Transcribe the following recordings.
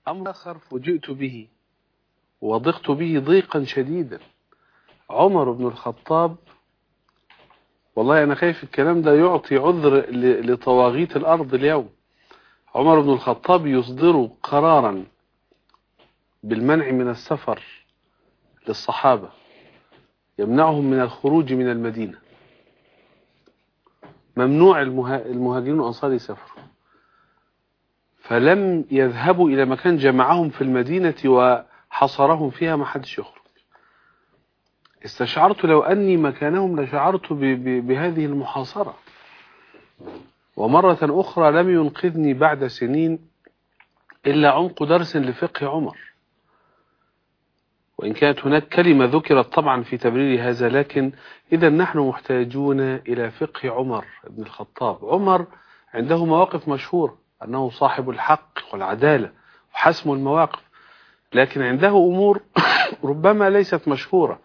أمر آخر فوجئت به وضقت به ضيقا شديدا عمر بن الخطاب والله أنا خايف الكلام ده يعطي عذر لطواغيت الأرض اليوم عمر بن الخطاب يصدر قرارا بالمنع من السفر للصحابة يمنعهم من الخروج من المدينة ممنوع المهاجرين والأنصار يسافروا فلم يذهبوا إلى مكان جمعهم في المدينة وحصرهم فيها ما حدش يخرج استشعرت لو أني مكانهم لشعرت بهذه المحاصرة ومرة أخرى لم ينقذني بعد سنين إلا عمق درس لفقه عمر وإن كانت هناك كلمة ذكرت طبعا في تبرير هذا لكن إذا نحن محتاجون إلى فقه عمر بن الخطاب عمر عنده مواقف مشهورة أنه صاحب الحق والعدالة وحسم المواقف لكن عنده أمور ربما ليست مشهورة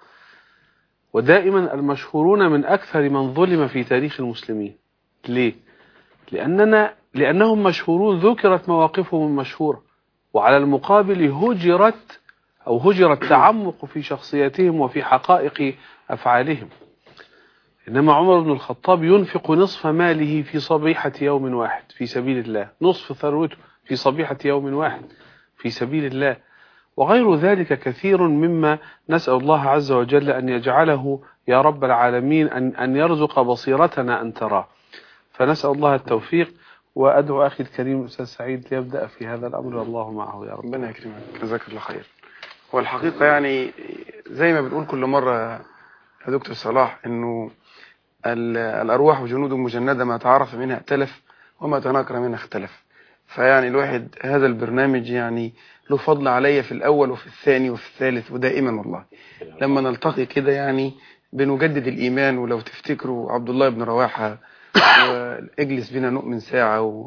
ودائما المشهورون من أكثر من ظلم في تاريخ المسلمين ليه؟ لأننا لأنهم مشهورون ذكرت مواقفهم المشهورة وعلى المقابل هجرت أو هجر التعمق في شخصياتهم وفي حقائق أفعالهم إنما عمر بن الخطاب ينفق نصف ماله في صبيحة يوم واحد في سبيل الله نصف ثروته في صبيحة يوم واحد في سبيل الله وغير ذلك كثير مما نسأل الله عز وجل أن يجعله يا رب العالمين أن, أن يرزق بصيرتنا أن تراه فنسأل الله التوفيق وأدعو أخي الكريم أستاذ سعيد ليبدأ في هذا الأمر الله معه يا رب ربنا يكرمك جزاك الله خير هو الحقيقة يعني زي ما بنقول كل مرة يا دكتور صلاح انه الارواح جنود مجندة ما تعرف منها ائتلف وما تناكر منها اختلف فيعني الواحد هذا البرنامج يعني له فضل عليا في الاول وفي الثاني وفي الثالث ودائما والله لما نلتقي كده يعني بنجدد الايمان ولو تفتكروا عبد الله بن رواحة واجلس بنا نؤمن ساعة و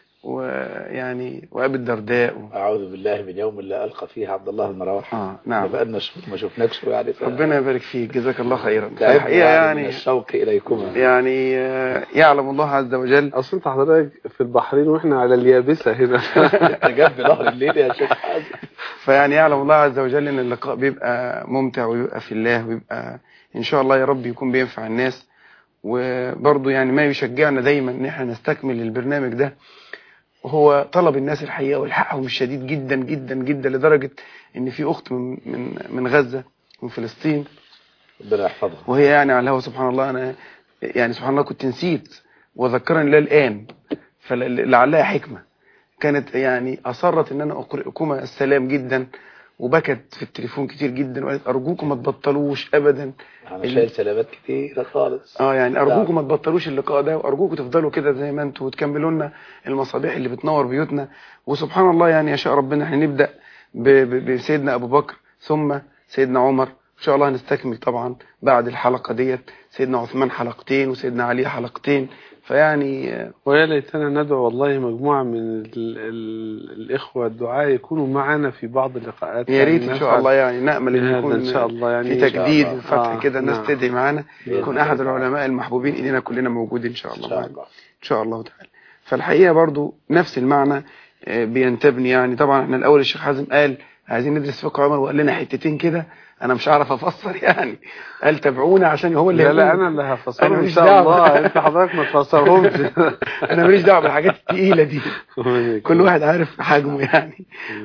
ويعني وابي الدرداء و... اعوذ بالله من يوم لا القى فيه عبد الله بن رواحه اه نعم بقالنا شهور ما شفناكش يعني ف... ربنا يبارك فيك جزاك الله خيرا الحقيقه يعني من الشوق اليكما يعني يعلم الله عز وجل اصل انت حضرتك في البحرين واحنا على اليابسه هنا جنب ظهر الليل يا شيخ حازم فيعني يعلم الله عز وجل ان اللقاء بيبقى ممتع ويبقى في الله ويبقى ان شاء الله يا رب يكون بينفع الناس وبرضه يعني ما يشجعنا دايما ان احنا نستكمل البرنامج ده وهو طلب الناس الحقيقه والحقهم الشديد جدا جدا جدا لدرجه ان في اخت من من من غزه من فلسطين ربنا يحفظها وهي يعني على الهوا سبحان الله انا يعني سبحان الله كنت نسيت وذكرني الله الان فلعلها حكمه كانت يعني اصرت ان انا اقرئكم السلام جدا وبكت في التليفون كتير جدا وقالت ارجوكم ما تبطلوش ابدا انا شايل سلامات كتير خالص اه يعني ارجوكم ما تبطلوش اللقاء ده وارجوكم تفضلوا كده زي ما انتوا وتكملوا لنا المصابيح اللي بتنور بيوتنا وسبحان الله يعني يشاء ربنا احنا نبدا بسيدنا ابو بكر ثم سيدنا عمر ان شاء الله هنستكمل طبعا بعد الحلقه ديت سيدنا عثمان حلقتين وسيدنا علي حلقتين فيعني ويا ليتنا ندعو والله مجموعة من ال ال الإخوة الدعاء يكونوا معنا في بعض اللقاءات يا ريت إن شاء الله يعني نأمل إن يكون إن شاء الله يعني في تجديد وفتح آه كده الناس نعم. تدعي معانا يكون الله. أحد العلماء المحبوبين إلينا كلنا موجود إن شاء ان الله شاء معنا. الله إن شاء الله تعالى فالحقيقة برضو نفس المعنى آه، بينتبني يعني طبعا احنا الأول الشيخ حازم قال عايزين ندرس فقه عمر وقال لنا حتتين كده أنا مش عارف أفسر يعني قال تابعونا عشان هو اللي لا لا هيقول. أنا اللي هفسرهم أنا إن ماليش شاء دعوة. الله أنت حضرتك ما تفسرهمش أنا ماليش دعوة بالحاجات التقيلة دي كل واحد عارف حجمه يعني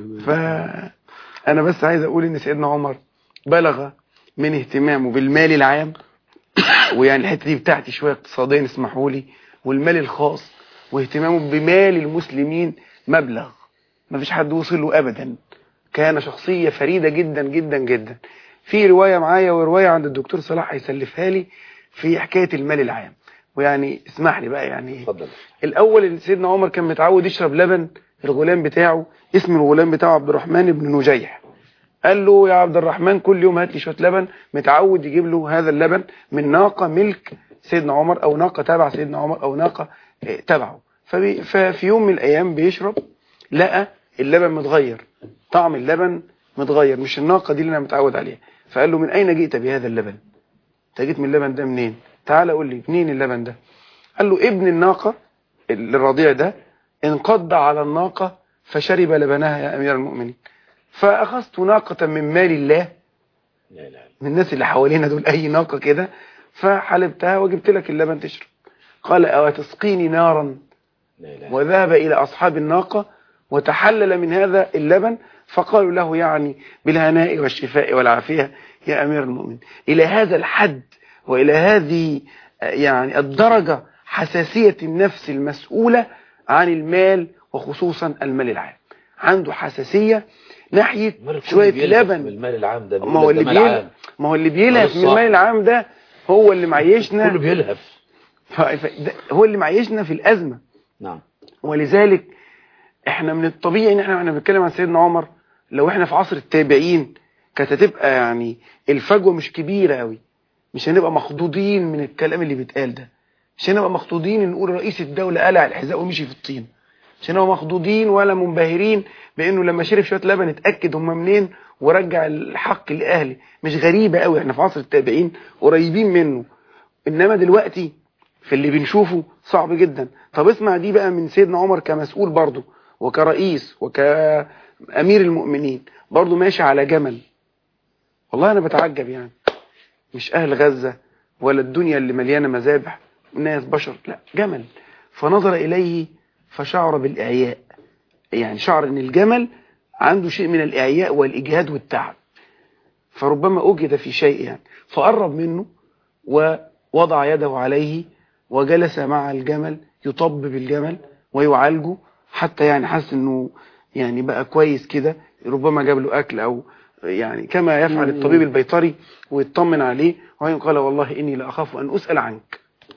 فأنا بس عايز أقول إن سيدنا عمر بلغ من اهتمامه بالمال العام ويعني الحتة دي بتاعتي شوية اقتصاديا اسمحوا لي والمال الخاص واهتمامه بمال المسلمين مبلغ ما فيش حد وصل له أبدا كان شخصية فريدة جدا جدا جدا في رواية معايا ورواية عند الدكتور صلاح هيسلفها لي في حكاية المال العام ويعني اسمح لي بقى يعني اتفضل الاول ان سيدنا عمر كان متعود يشرب لبن الغلام بتاعه اسم الغلام بتاعه عبد الرحمن بن نجيح قال له يا عبد الرحمن كل يوم هات لي شويه لبن متعود يجيب له هذا اللبن من ناقه ملك سيدنا عمر او ناقه تبع سيدنا عمر او ناقه آه، تبعه فبي ففي يوم من الايام بيشرب لقى اللبن متغير طعم اللبن متغير مش الناقه دي اللي انا متعود عليها فقال له من اين جئت بهذا اللبن انت جيت من اللبن ده منين تعال قول لي منين اللبن ده قال له ابن الناقه الرضيع ده انقض على الناقة فشرب لبنها يا أمير المؤمنين فأخذت ناقة من مال الله لا لا لا. من الناس اللي حوالينا دول أي ناقة كده فحلبتها وجبت لك اللبن تشرب قال أو تسقيني نارا لا لا. وذهب إلى أصحاب الناقة وتحلل من هذا اللبن فقالوا له يعني بالهناء والشفاء والعافية يا أمير المؤمن إلى هذا الحد وإلى هذه آه، يعني الدرجة حساسية النفس المسؤولة عن المال وخصوصا المال العام عنده حساسية ناحية أمال الكل شوية بيلهف من لبن المال العام ده ما هو اللي بيقول لك ده مال بيلهف عام. ما هو اللي بيلهف مال من المال الصاحب. العام ده هو اللي معيشنا كله بيلهف ف- ف- ده- هو اللي معيشنا في الأزمة نعم ولذلك احنا من الطبيعي ان احنا احنا بنتكلم عن سيدنا عمر لو احنا في عصر التابعين كانت هتبقى يعني الفجوه مش كبيره قوي مش هنبقى مخضوضين من الكلام اللي بيتقال ده مش هنبقى مخضوضين ان نقول رئيس الدوله قلع الحذاء ومشي في الطين مش هنبقى مخضوضين ولا منبهرين بانه لما شرب شويه لبن اتاكد هم منين ورجع الحق لاهله مش غريبه قوي احنا في عصر التابعين قريبين منه انما دلوقتي في اللي بنشوفه صعب جدا طب اسمع دي بقى من سيدنا عمر كمسؤول برضه وكرئيس وكأمير المؤمنين برضه ماشي على جمل والله أنا بتعجب يعني مش أهل غزة ولا الدنيا اللي مليانة مذابح ناس بشر لا جمل فنظر إليه فشعر بالإعياء يعني شعر إن الجمل عنده شيء من الإعياء والإجهاد والتعب فربما أجهد في شيء يعني فقرب منه ووضع يده عليه وجلس مع الجمل يطبب الجمل ويعالجه حتى يعني حس انه يعني بقى كويس كده ربما جاب له اكل او يعني كما يفعل الطبيب البيطري ويطمن عليه وبعدين قال والله اني لاخاف ان اسال عنك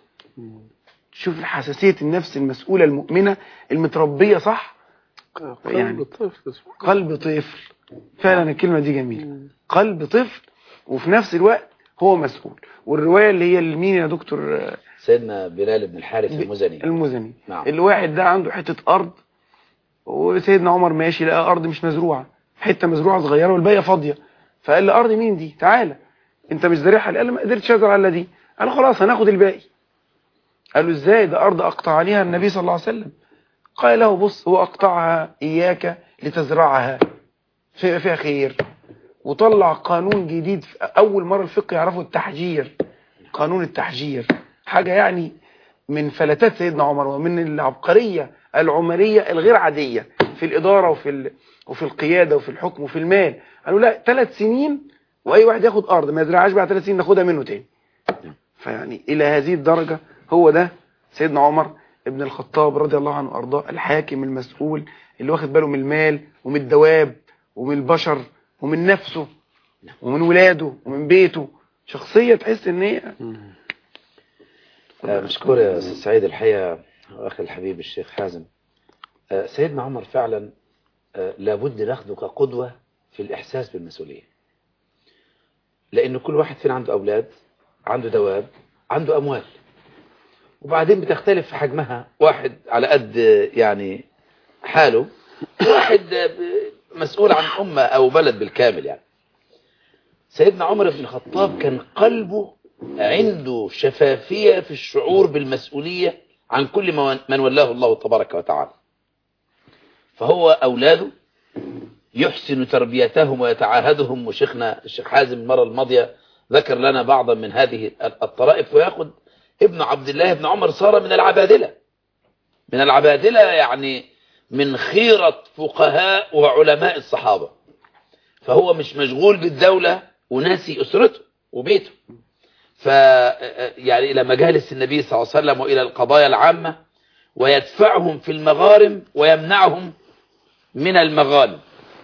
شوف حساسيه النفس المسؤوله المؤمنه المتربيه صح يعني. يعني طفل قلب طفل فعلا الكلمه دي جميله قلب طفل وفي نفس الوقت هو مسؤول والروايه اللي هي لمين يا دكتور آه، سيدنا بلال بن الحارث المزني المزني نعم. الواحد ده عنده حتة أرض وسيدنا عمر ماشي لقى أرض مش مزروعة حتة مزروعة صغيرة والباقية فاضية فقال له أرض مين دي تعالى أنت مش زارعها قال له ما قدرتش أزرع إلا دي قال له خلاص هناخد الباقي قال له إزاي ده أرض أقطع عليها النبي صلى الله عليه وسلم قال له بص هو أقطعها إياك لتزرعها فيها فيها خير وطلع قانون جديد في أول مرة الفقه يعرفه التحجير قانون التحجير حاجة يعني من فلتات سيدنا عمر ومن العبقرية العمرية الغير عادية في الإدارة وفي ال... وفي القيادة وفي الحكم وفي المال قالوا لا ثلاث سنين وأي واحد ياخد أرض ما يزرعهاش بعد ثلاث سنين ناخدها منه تاني فيعني إلى هذه الدرجة هو ده سيدنا عمر ابن الخطاب رضي الله عنه وأرضاه الحاكم المسؤول اللي واخد باله من المال ومن الدواب ومن البشر ومن نفسه ومن ولاده ومن بيته شخصية تحس ان هي آه، مشكور يا أستاذ سعيد الحقيقة أخي الحبيب الشيخ حازم آه، سيدنا عمر فعلا آه، لابد ناخده كقدوة في الإحساس بالمسؤولية لأن كل واحد فينا عنده أولاد عنده دواب عنده أموال وبعدين بتختلف في حجمها واحد على قد آه، يعني حاله واحد آه، ب- مسؤول عن أمة أو بلد بالكامل يعني سيدنا عمر بن الخطاب كان قلبه عنده شفافية في الشعور بالمسؤولية عن كل ما- من ولاه الله تبارك وتعالى فهو أولاده يحسن تربيتهم ويتعاهدهم وشيخنا الشيخ حازم المرة الماضية ذكر لنا بعضا من هذه الطرائف ويأخذ ابن عبد الله بن عمر صار من العبادلة من العبادلة يعني من خيرة فقهاء وعلماء الصحابة فهو مش مشغول بالدولة وناسي أسرته وبيته ف يعني إلى مجالس النبي صلى الله عليه وسلم وإلى القضايا العامة ويدفعهم في المغارم ويمنعهم من المغانم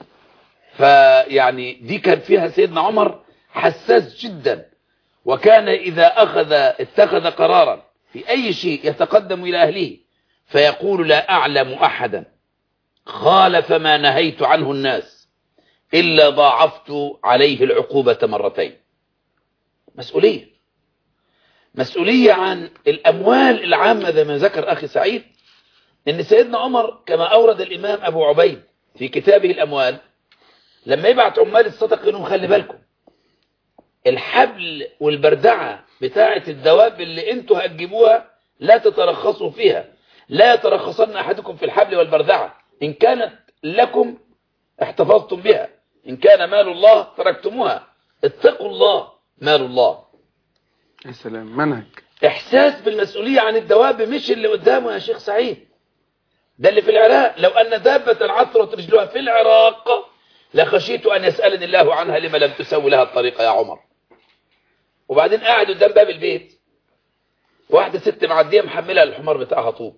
فيعني دي كان فيها سيدنا عمر حساس جدا وكان إذا أخذ اتخذ قرارا في أي شيء يتقدم إلى أهله فيقول لا أعلم أحدا خالف ما نهيت عنه الناس إلا ضاعفت عليه العقوبة مرتين مسؤولية مسؤولية عن الأموال العامة زي ما ذكر أخي سعيد إن سيدنا عمر كما أورد الإمام أبو عبيد في كتابه الأموال لما يبعت عمال الصدق لهم خلي بالكم الحبل والبردعة بتاعة الدواب اللي انتوا هتجيبوها لا تترخصوا فيها لا يترخصن أحدكم في الحبل والبردعة إن كانت لكم احتفظتم بها إن كان مال الله تركتموها اتقوا الله مال الله يا سلام منهج إحساس بالمسؤولية عن الدواب مش اللي قدامه يا شيخ سعيد ده اللي في العراق لو أن دابة عثرت رجلها في العراق لخشيت أن يسألني الله عنها لما لم تسوي لها الطريقة يا عمر وبعدين قاعد قدام باب البيت واحدة ست معدية محملة الحمار بتاعها طوب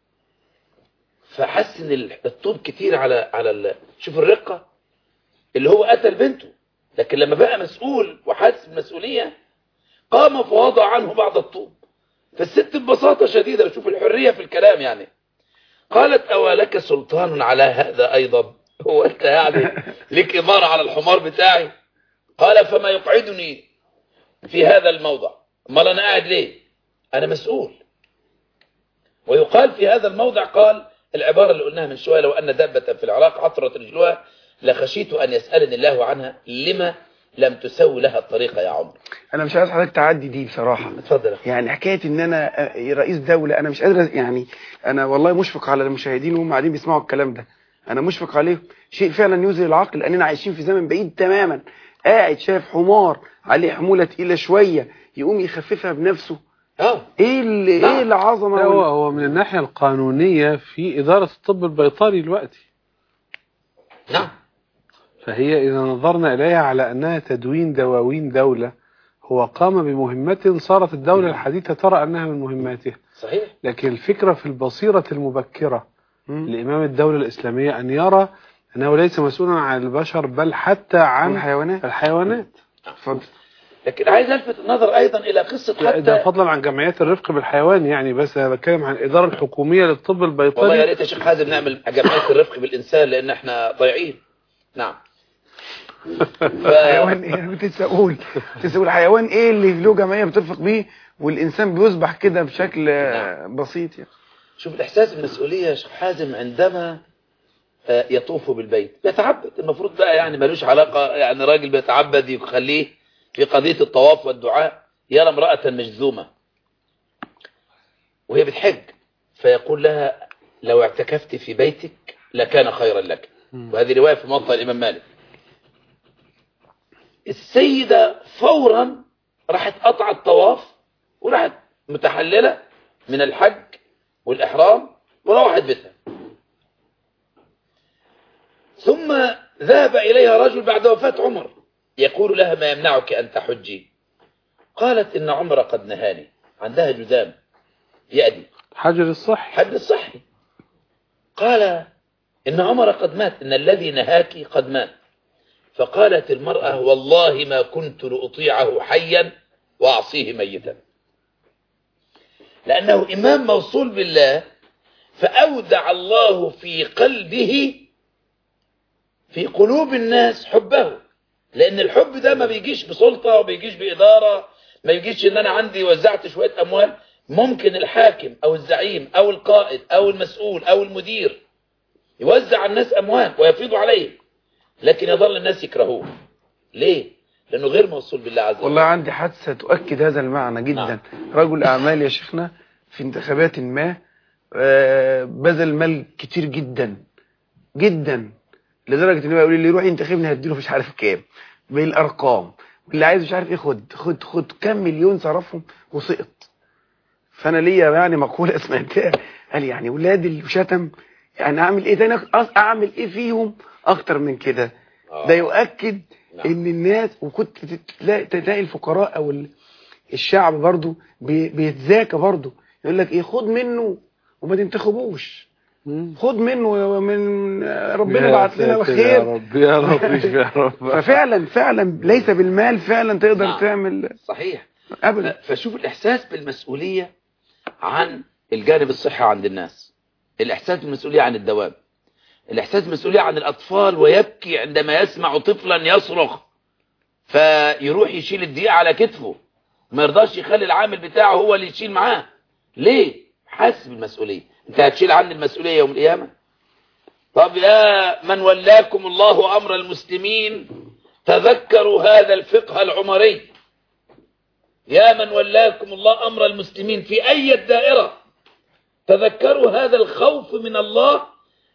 فحس ان الطوب كتير على على ال... شوف الرقة اللي هو قتل بنته لكن لما بقى مسؤول وحاسس بالمسؤولية قام فوضع عنه بعض الطوب فالست ببساطة شديدة وشوف الحرية في الكلام يعني قالت أولك سلطان على هذا أيضا هو أنت يعني لك إمارة على الحمار بتاعي قال فما يقعدني في هذا الموضع امال أنا قاعد ليه أنا مسؤول ويقال في هذا الموضع قال العبارة اللي قلناها من شوية لو أن دابة في العراق عثرت رجلها لخشيت أن يسألني الله عنها لما لم تسوي لها الطريقة يا عمر انا مش عايز حضرتك تعدي دي بصراحه اتفضل يعني حكايه ان انا آه، رئيس دوله انا مش قادر يعني انا والله مشفق على المشاهدين وهم قاعدين بيسمعوا الكلام ده انا مشفق عليهم شيء فعلا يذهل العقل لاننا عايشين في زمن بعيد تماما قاعد شايف حمار عليه حموله تقيله شويه يقوم يخففها بنفسه اه ايه اللي نعم. ايه العظمه لا هو وال- هو من الناحية القانونية في إدارة الطب البيطري دلوقتي نعم فهي إذا نظرنا إليها على أنها تدوين دواوين دولة هو قام بمهمة صارت الدولة الحديثة ترى أنها من مهماتها صحيح لكن الفكرة في البصيرة المبكرة مم. لإمام الدولة الإسلامية أن يرى أنه ليس مسؤولا عن البشر بل حتى عن الحيوانات الحيوانات اتفضل لكن عايز الفت النظر ايضا الى قصه ده حتى فضلا عن جمعيات الرفق بالحيوان يعني بس أنا بتكلم عن الإدارة الحكومية للطب والله يا البيطري ريت يا شيخ حازم نعمل جمعيه الرفق بالانسان لان احنا ضايعين نعم ف... حيوان ايه انا كنت لسه اقول كنت لسه اقول حيوان ايه اللي له جمعيه بترفق بيه والانسان بيصبح كده بشكل آه، بسيط يعني شوف الاحساس بالمسؤوليه يا شيخ حازم عندما آه، يطوف بالبيت بيتعبد المفروض بقى يعني ملوش علاقه يعني راجل بيتعبد يخليه في قضيه الطواف والدعاء يرى امراه مجذومه وهي بتحج فيقول لها لو اعتكفت في بيتك لكان خيرا لك وهذه روايه في موطأ الامام مالك السيده فورا راحت قطع الطواف وراحت متحلله من الحج والإحرام وروحت بيتها ثم ذهب إليها رجل بعد وفاة عمر يقول لها ما يمنعك أن تحجي قالت إن عمر قد نهاني عندها جذام يأدي حجر الصح حج الصحي قال إن عمر قد مات إن الذي نهاك قد مات فقالت المرأة والله ما كنت لأطيعه حيا وأعصيه ميتا لأنه إمام موصول بالله فأودع الله في قلبه في قلوب الناس حبه لأن الحب ده ما بيجيش بسلطة وما بيجيش بإدارة ما يجيش إن أنا عندي وزعت شوية أموال ممكن الحاكم أو الزعيم أو القائد أو المسؤول أو المدير يوزع على الناس أموال ويفيض عليهم لكن يظل الناس يكرهوه ليه؟ لأنه غير موصول بالله عز وجل والله عندي حادثة تؤكد هذا المعنى جدا نعم. رجل أعمال يا شيخنا في انتخابات ما آه، بذل مال كتير جدا جدا لدرجة ان هو يقول لي روح انتخبني هديله مش عارف كام بالأرقام واللي عايز مش عارف ايه خد خد خد كام مليون صرفهم وسقط فأنا ليا يعني مقولة سمعتها قال يعني ولاد اللي شتم يعني أعمل ايه تاني أص- أعمل ايه فيهم أكتر من كده آه. ده يؤكد نعم. ان الناس وكنت تلاقي تلاقي الفقراء او ال- الشعب برضو بي- بيتذاكى برضو يقول لك ايه خد منه وما تنتخبوش مم. خد منه من ربنا يا بعت لنا ساتر يا الخير رب يا رب يا رب ففعلا فعلا ليس بالمال فعلا تقدر نعم. تعمل صحيح ابدا فشوف الإحساس بالمسؤولية عن الجانب الصحي عند الناس الإحساس بالمسؤولية عن الدواب الإحساس بالمسؤولية عن الأطفال ويبكي عندما يسمع طفلا يصرخ فيروح يشيل الدقيقة على كتفه ما يرضاش يخلي العامل بتاعه هو اللي يشيل معاه ليه؟ حاسس بالمسؤولية انت هتشيل عني المسؤولية يوم القيامة طب يا من ولاكم الله أمر المسلمين تذكروا هذا الفقه العمري يا من ولاكم الله أمر المسلمين في أي الدائرة تذكروا هذا الخوف من الله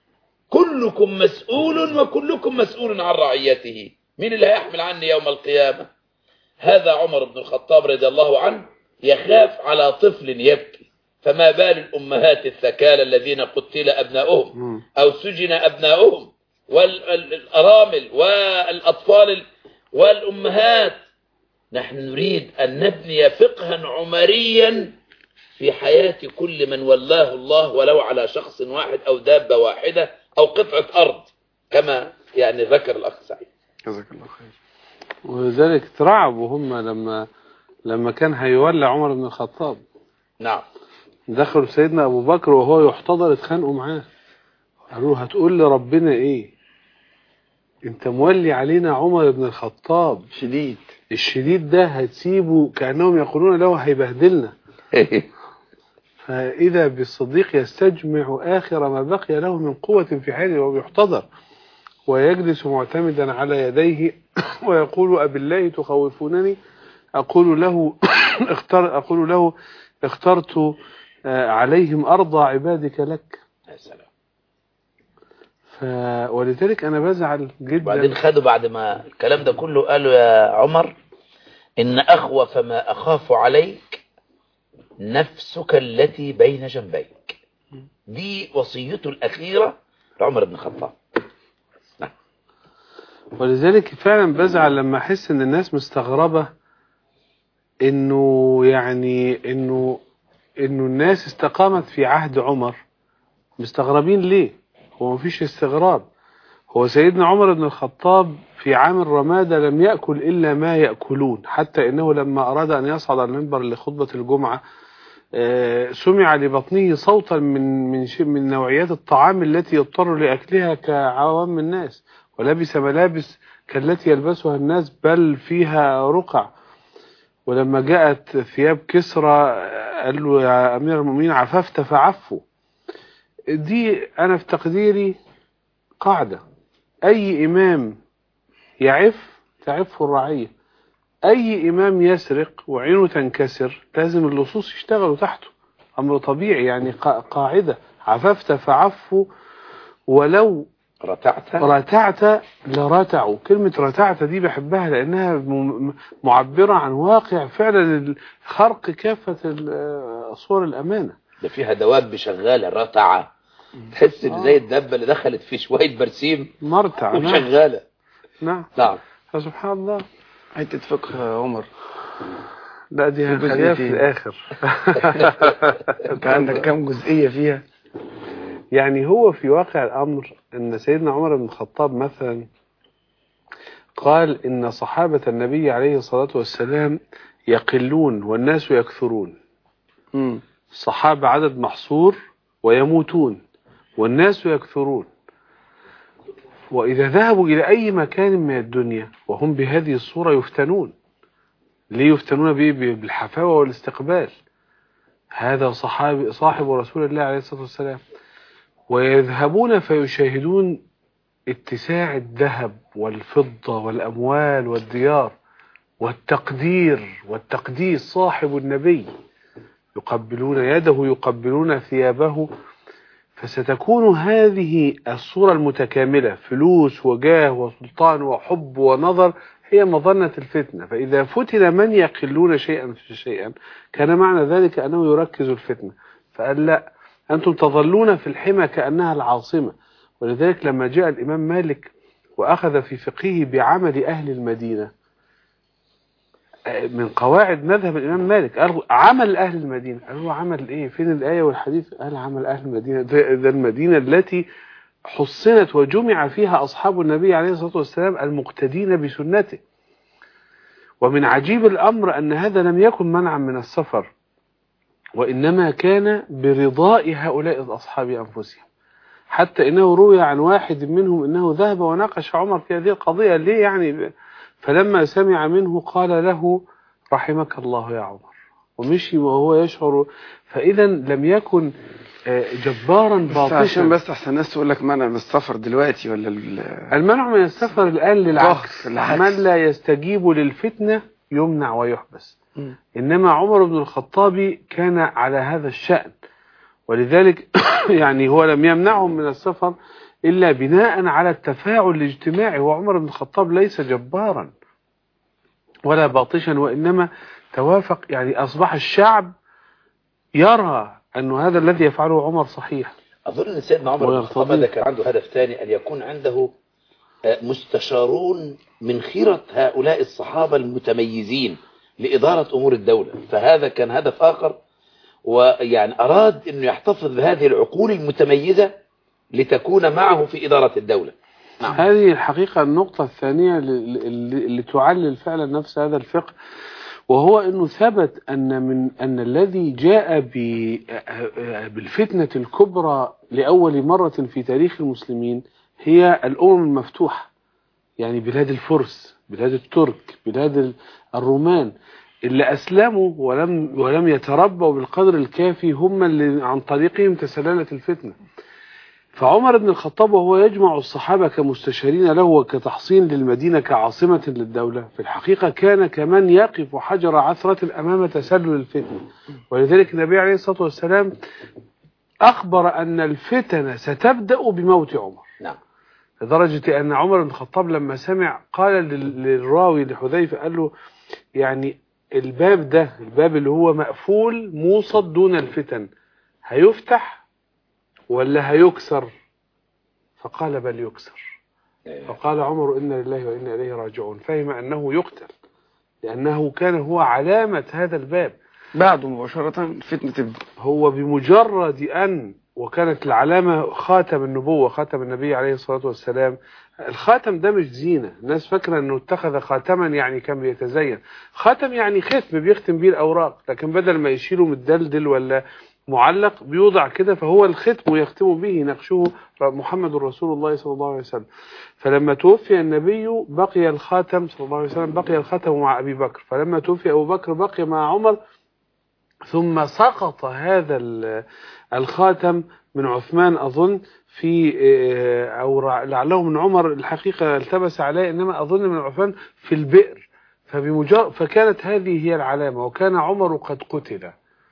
كلكم مسؤول وكلكم مسؤول عن رعيته مين اللي هيحمل عني يوم القيامة هذا عمر بن الخطاب رضي الله عنه يخاف على طفل يبكي فما بال الأمهات الثكالى الذين قتل أبناؤهم مم. أو سجن أبناؤهم والأرامل والأطفال والأمهات نحن نريد أن نبني فقها عمريا في حياة كل من ولاه الله ولو على شخص واحد أو دابة واحدة أو قطعة أرض كما يعني ذكر الأخ سعيد جزاك الله خير ولذلك ترعبوا هم لما لما كان هيولى عمر بن الخطاب نعم دخلوا سيدنا ابو بكر وهو يحتضر اتخانقوا معاه قالوا له هتقول لربنا ايه انت مولي علينا عمر بن الخطاب شديد الشديد ده هتسيبه كانهم يقولون له هيبهدلنا فاذا بالصديق يستجمع اخر ما بقي له من قوه في حاله وهو يحتضر ويجلس معتمدا على يديه ويقول أبالله تخوفونني أقول له اختار أقول له اخترت آه، عليهم أرضى عبادك لك يا سلام ف... ولذلك أنا بزعل وبعدين جدا خدوا بعد ما الكلام ده كله قالوا يا عمر إن أخوف ما أخاف عليك نفسك التي بين جنبيك دي وصيته الأخيرة لعمر بن الخطاب ولذلك فعلا بزعل لما أحس إن الناس مستغربة إنه يعني إنه إنه الناس استقامت في عهد عمر مستغربين ليه؟ هو مفيش استغراب هو سيدنا عمر بن الخطاب في عام الرمادة لم يأكل إلا ما يأكلون حتى إنه لما أراد أن يصعد على المنبر لخطبة الجمعة آه، سمع لبطنه صوتا من من شيء من نوعيات الطعام التي يضطر لأكلها كعوام الناس ولبس ملابس كالتي يلبسها الناس بل فيها رقع ولما جاءت ثياب كسرى آه، قال له يا أمير المؤمنين عففت فعفوا دي أنا في تقديري قاعدة أي إمام يعف تعفه الرعية أي إمام يسرق وعينه تنكسر لازم اللصوص يشتغلوا تحته أمر طبيعي يعني قا- قاعدة عففت فعفوا ولو رتعت رتعت لرتعوا كلمة رتعت دي بحبها لأنها م- م- معبرة عن واقع فعلا خرق كافة ال- صور الأمانة ده فيها دواب شغالة رتعة تحس ان زي الدبة اللي دخلت في شوية برسيم مرتع نعم وشغالة نعم نعم فسبحان الله حتة فقه عمر لا دي في هنخليها في جزئيتين. الآخر انت عندك كام جزئية فيها يعني هو في واقع الأمر أن سيدنا عمر بن الخطاب مثلا قال إن صحابة النبي عليه الصلاة والسلام يقلون والناس يكثرون مم. الصحابة عدد محصور ويموتون والناس يكثرون وإذا ذهبوا إلى أي مكان من الدنيا وهم بهذه الصورة يفتنون ليه يفتنون به بالحفاوة والاستقبال هذا صحابي صاحب رسول الله عليه الصلاة والسلام ويذهبون فيشاهدون اتساع الذهب والفضة والأموال والديار والتقدير والتقديس صاحب النبي يقبلون يده يقبلون ثيابه فستكون هذه الصورة المتكاملة فلوس وجاه وسلطان وحب ونظر هي مظنة الفتنة فإذا فتن من يقلون شيئا في شيئا كان معنى ذلك أنه يركز الفتنة فقال لا أنتم تظلون في الحمى كأنها العاصمة ولذلك لما جاء الإمام مالك وأخذ في فقهه بعمل أهل المدينة من قواعد مذهب الإمام مالك قال عمل أهل المدينة قال له عمل إيه فين الآية والحديث قال عمل أهل المدينة ده, ده المدينة التي حصنت وجمع فيها أصحاب النبي عليه الصلاة والسلام المقتدين بسنته ومن عجيب الأمر أن هذا لم يكن منعا من السفر وإنما كان برضاء هؤلاء الأصحاب أنفسهم حتى إنه روي عن واحد منهم أنه ذهب وناقش عمر في هذه القضية ليه يعني فلما سمع منه قال له رحمك الله يا عمر ومشي وهو يشعر فإذا لم يكن آه، جبارا بس عشان باطشا بس احسن الناس تقول لك منع من السفر دلوقتي ولا ال- المنع من السفر الآن للعكس ضغط، العكس. من لا يستجيب للفتنة يمنع ويحبس مم. إنما عمر بن الخطاب كان على هذا الشأن ولذلك يعني هو لم يمنعهم من السفر إلا بناء على التفاعل الاجتماعي وعمر بن الخطاب ليس جبارا ولا باطشا وإنما توافق يعني أصبح الشعب يرى أن هذا الذي يفعله عمر صحيح أظن أن سيدنا عمر بن الخطاب ويرتضيه. هذا كان عنده هدف ثاني أن يكون عنده آه، مستشارون من خيرة هؤلاء الصحابة المتميزين لإدارة أمور الدولة فهذا كان هدف آخر ويعني أراد أنه يحتفظ بهذه العقول المتميزة لتكون معه في إدارة الدولة نعم هذه الحقيقة النقطة الثانية اللي, اللي اللي تعلل فعلا نفس هذا الفقه وهو أنه ثبت أن من أن الذي جاء ب- بالفتنة الكبرى لأول مرة في تاريخ المسلمين هي الأمم المفتوحة يعني بلاد الفرس بلاد الترك بلاد ال- الرومان اللي أسلموا ولم ولم يتربوا بالقدر الكافي هم اللي عن طريقهم تسللت الفتنة فعمر بن الخطاب وهو يجمع الصحابة كمستشارين له وكتحصين للمدينة كعاصمة للدولة في الحقيقة كان كمان يقف حجر عثرة أمام تسلل الفتنة ولذلك النبي عليه الصلاة والسلام أخبر أن الفتن ستبدأ بموت عمر نعم لدرجة أن عمر بن الخطاب لما سمع قال لل- للراوي لحذيفة قال له يعني الباب ده الباب اللي هو مقفول موصد دون الفتن هيفتح ولا هيكسر فقال بل يكسر فقال عمر إنا لله وإنا إليه راجعون فهم أنه يقتل لأنه كان هو علامة هذا الباب بعده مباشرة الفتنة تبدأ هو بمجرد أن وكانت العلامة خاتم النبوة خاتم النبي عليه الصلاة والسلام الخاتم ده مش زينة الناس فاكرة أنه اتخذ خاتما يعني كان بيتزين خاتم يعني ختم بيختم بيه الأوراق لكن بدل ما يشيله متدلدل ولا معلق بيوضع كده فهو الختم ويختم به نقشه محمد رسول الله صلى الله عليه وسلم فلما توفي النبي بقي الخاتم صلى الله عليه وسلم بقي الخاتم مع أبي بكر فلما توفي أبو بكر بقي مع عمر ثم سقط هذا ال- الخاتم من عثمان أظن في آه، أو رع- لعله من عمر الحقيقة التبس عليه إنما أظن من عثمان في البئر فبمجرد فكانت هذه هي العلامة وكان عمر قد قتل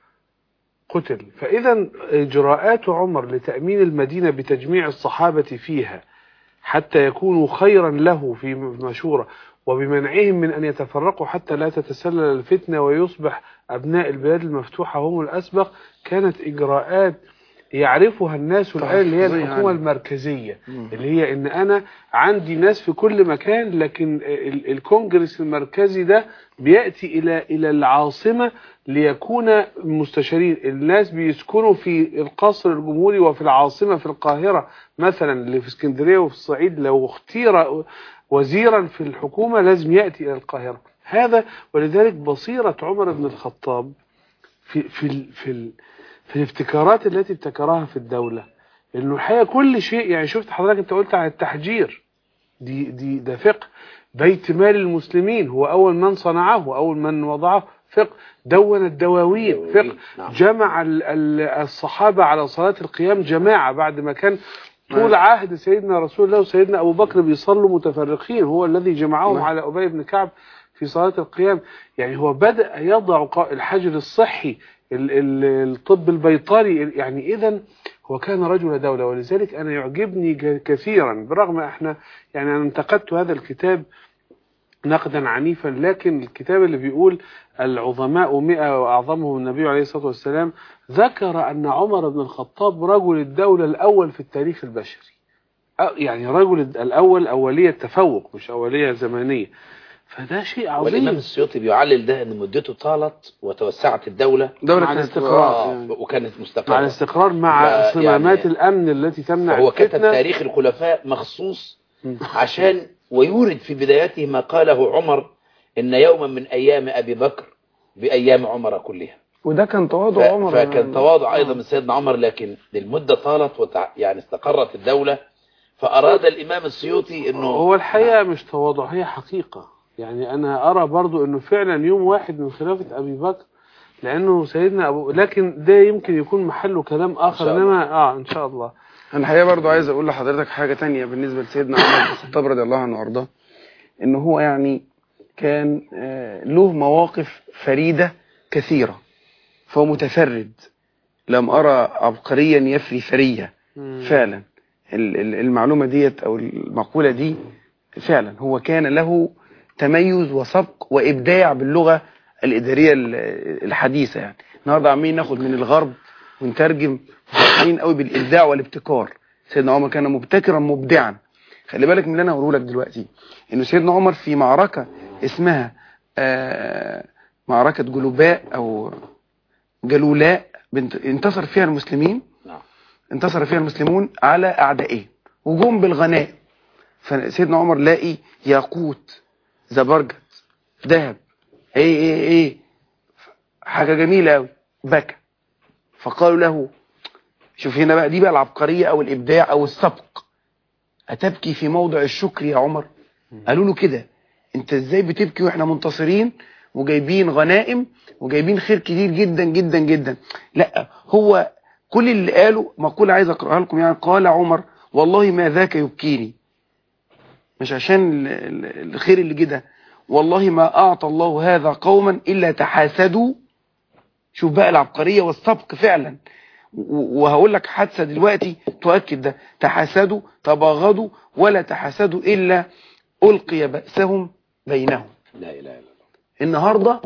قتل فإذا إجراءات عمر لتأمين المدينة بتجميع الصحابة فيها حتى يكونوا خيرا له في مشورة وبمنعهم من أن يتفرقوا حتى لا تتسلل الفتنة ويصبح أبناء البلاد المفتوحة هم الأسبق كانت إجراءات يعرفها الناس الآن اللي هي تحفظية الحكومة يعني. المركزية اللي هي إن أنا عندي ناس في كل مكان لكن ال- الكونجرس المركزي ده بيأتي إلى إلى العاصمة ليكون مستشارين الناس بيسكنوا في القصر الجمهوري وفي العاصمة في القاهرة مثلا اللي في اسكندرية وفي الصعيد لو اختير وزيرا في الحكومة لازم يأتي إلى القاهرة هذا ولذلك بصيرة عمر بن الخطاب في في ال في ال في الابتكارات التي ابتكرها في الدولة انه الحقيقة كل شيء يعني شفت حضرتك انت قلت عن التحجير دي دي ده فقه بيت مال المسلمين هو اول من صنعه واول من وضعه فقه دون الدواوين فقه نعم. جمع ال- ال- الصحابة على صلاة القيام جماعة بعد ما كان طول عهد سيدنا رسول الله وسيدنا أبو بكر بيصلوا متفرقين هو الذي جمعهم نعم. على أبي بن كعب في صلاة القيام يعني هو بدأ يضع قا- الحجر الصحي ال- ال- الطب البيطري يعني إذا هو كان رجل دولة ولذلك أنا يعجبني ج- كثيرا برغم احنا يعني أنا انتقدت هذا الكتاب نقدا عنيفا لكن الكتاب اللي بيقول العظماء مئة وأعظمهم النبي عليه الصلاة والسلام ذكر أن عمر بن الخطاب رجل الدولة الأول في التاريخ البشري أ- يعني رجل الأول أولية تفوق مش أولية زمانية فده شيء والإمام عظيم السيوطي بيعلل ده أن مدته طالت وتوسعت الدولة دولة مع كانت- الاستقرار. آه، يعني. وكانت مع مستقرة الاستقرار مع لا، صمامات يعني- الأمن التي تمنع هو كتب الفتنة تاريخ الخلفاء مخصوص م. عشان ويورد في بدايته ما قاله عمر إن يوما من أيام أبي بكر بأيام عمر كلها وده كان ف- تواضع عمر فكان تواضع أيضا من سيدنا عمر لكن المدة طالت وتع... يعني استقرت الدولة فأراد الإمام السيوطي أنه هو الحقيقة مش تواضع هي حقيقة يعني أنا أرى برضو أنه فعلا يوم واحد من خلافة أبي بكر لأنه سيدنا أبو لكن ده يمكن يكون محله كلام آخر شاء إنما آه إن شاء الله انا الحقيقه برضو عايز اقول لحضرتك حاجه تانية بالنسبه لسيدنا عمر بن الخطاب رضي الله عنه وارضاه ان هو يعني كان آه، له مواقف فريده كثيره فهو متفرد لم ارى عبقريا يفري فريه فعلا ال- ال- المعلومة ديت او المقولة دي فعلا هو كان له تميز وسبق وابداع باللغة الادارية ال- الحديثة يعني النهارده عمالين ناخد من الغرب ونترجم فرحانين قوي بالابداع والابتكار سيدنا عمر كان مبتكرا مبدعا خلي بالك من اللي انا هقوله لك دلوقتي انه سيدنا عمر في معركة اسمها آه، معركة جلوباء او جلولاء بنت- انتصر فيها المسلمين نعم انتصر فيها المسلمون على اعدائهم وجم بالغنائم فسيدنا عمر لاقي ياقوت زبرجد ذهب ايه ايه ايه حاجه جميله قوي بكى فقالوا له شوف هنا بقى دي بقى العبقريه او الابداع او السبق اتبكي في موضع الشكر يا عمر قالوا له كده انت ازاي بتبكي واحنا منتصرين وجايبين غنائم وجايبين خير كتير جدا جدا جدا لا هو كل اللي قاله مقولة عايز اقراها لكم يعني قال عمر والله ما ذاك يبكيني مش عشان ال- ال- الخير اللي جه ده والله ما اعطى الله هذا قوما الا تحاسدوا شوف بقى العبقرية والسبق فعلا و- وهقول لك حادثة دلوقتي تؤكد ده تحاسدوا تباغضوا ولا تحاسدوا إلا ألقي بأسهم بينهم لا اله الا الله النهاردة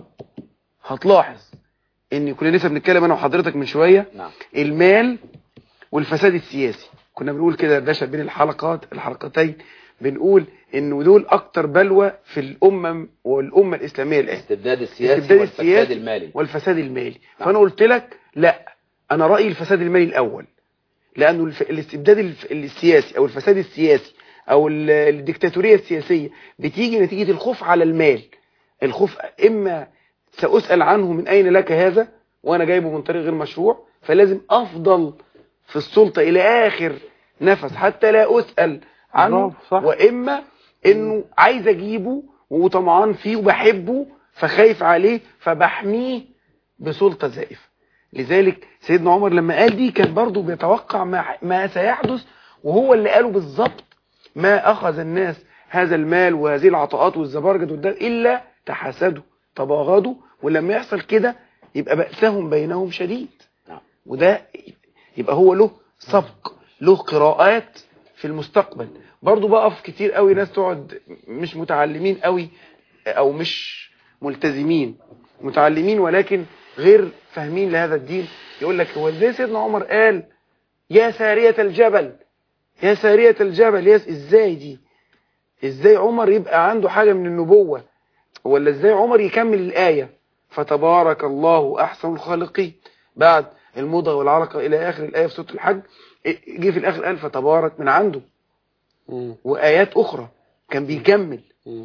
هتلاحظ ان كنا لسه بنتكلم انا وحضرتك من شوية نعم المال والفساد السياسي كنا بنقول كده دشا بين الحلقات الحلقتين بنقول انه دول اكتر بلوى في الامم والامه الاسلاميه الان الاستبداد السياسي الاستبداد والفساد السياسي المالي والفساد المالي نعم. فانا قلت لك لا انا رايي الفساد المالي الاول لانه الف... الاستبداد الف... السياسي او الفساد السياسي او ال- الديكتاتوريه السياسيه بتيجي نتيجه الخوف على المال الخوف اما ساسال عنه من اين لك هذا وانا جايبه من طريق غير مشروع فلازم افضل في السلطه الى اخر نفس حتى لا اسال عنه برافو، صح. واما انه عايز اجيبه وطمعان فيه وبحبه فخايف عليه فبحميه بسلطه زائفه لذلك سيدنا عمر لما قال دي كان برضه بيتوقع ما, ما سيحدث وهو اللي قاله بالظبط ما اخذ الناس هذا المال وهذه العطاءات والزبرجد والدم الا تحاسدوا تباغضوا ولما يحصل كده يبقى بأسهم بينهم شديد نعم. وده يبقى هو له سبق له قراءات في المستقبل برضو بقف كتير قوي ناس تقعد مش متعلمين قوي او مش ملتزمين متعلمين ولكن غير فاهمين لهذا الدين يقول لك هو ازاي سيدنا عمر قال يا سارية الجبل يا سارية الجبل يا ازاي دي ازاي عمر يبقى عنده حاجة من النبوة ولا ازاي عمر يكمل الآية فتبارك الله أحسن الخالقين بعد المضى والعلقة إلى آخر الآية في سورة الحج جه في الآخر قال فتبارك من عنده مم. وآيات أخرى كان بيكمل مم.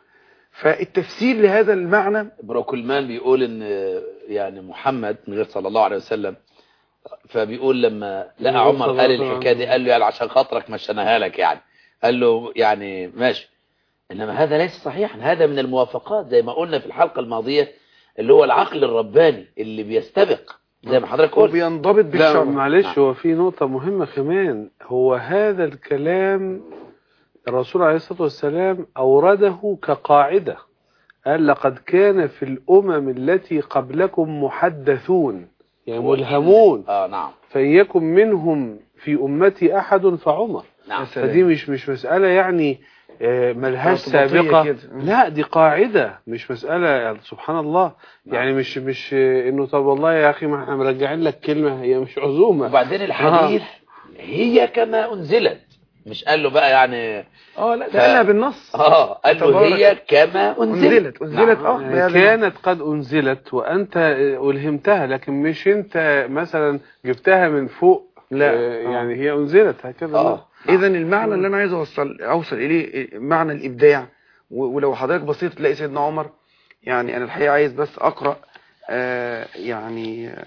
فالتفسير لهذا المعنى بروكلمان بيقول ان يعني محمد من غير صلى الله عليه وسلم فبيقول لما لقى صلى عمر الله قال عليه الحكايه دي وسلم. قال له يعني عشان خاطرك مشيناها لك يعني قال له يعني ماشي انما هذا ليس صحيحا هذا من الموافقات زي ما قلنا في الحلقه الماضيه اللي هو العقل الرباني اللي بيستبق زي ما حضرتك قلت وبينضبط لا بالشرع معلش هو في نقطة مهمة كمان هو هذا الكلام الرسول عليه الصلاة والسلام أورده كقاعدة قال لقد كان في الأمم التي قبلكم محدثون يعني ملهمون اه نعم فإن منهم في أمتي أحد فعمر نعم سلام. فدي مش مش مسألة يعني آه، ملهاش ارتباطية سابقة كده. لا دي قاعدة مش مسألة يعني سبحان الله نعم. يعني مش مش آه، انه طب والله يا اخي ما احنا مرجعين لك كلمة هي مش عزومة وبعدين الحديث هي كما انزلت مش قال له بقى يعني اه لا ف- ده قالها بالنص اه قال له تبارك. هي كما انزلت انزلت انزلت نعم. اه يعني بهذا كانت قد أنزلت وأنت آه، ألهمتها لكن مش أنت مثلا جبتها من فوق لا. آه، آه. يعني هي أنزلت هكذا اه اذا المعنى اللي انا عايز اوصل اوصل اليه معنى الابداع و- ولو حضرتك بصيت تلاقي سيدنا عمر يعني انا الحقيقه عايز بس اقرا آه يعني آه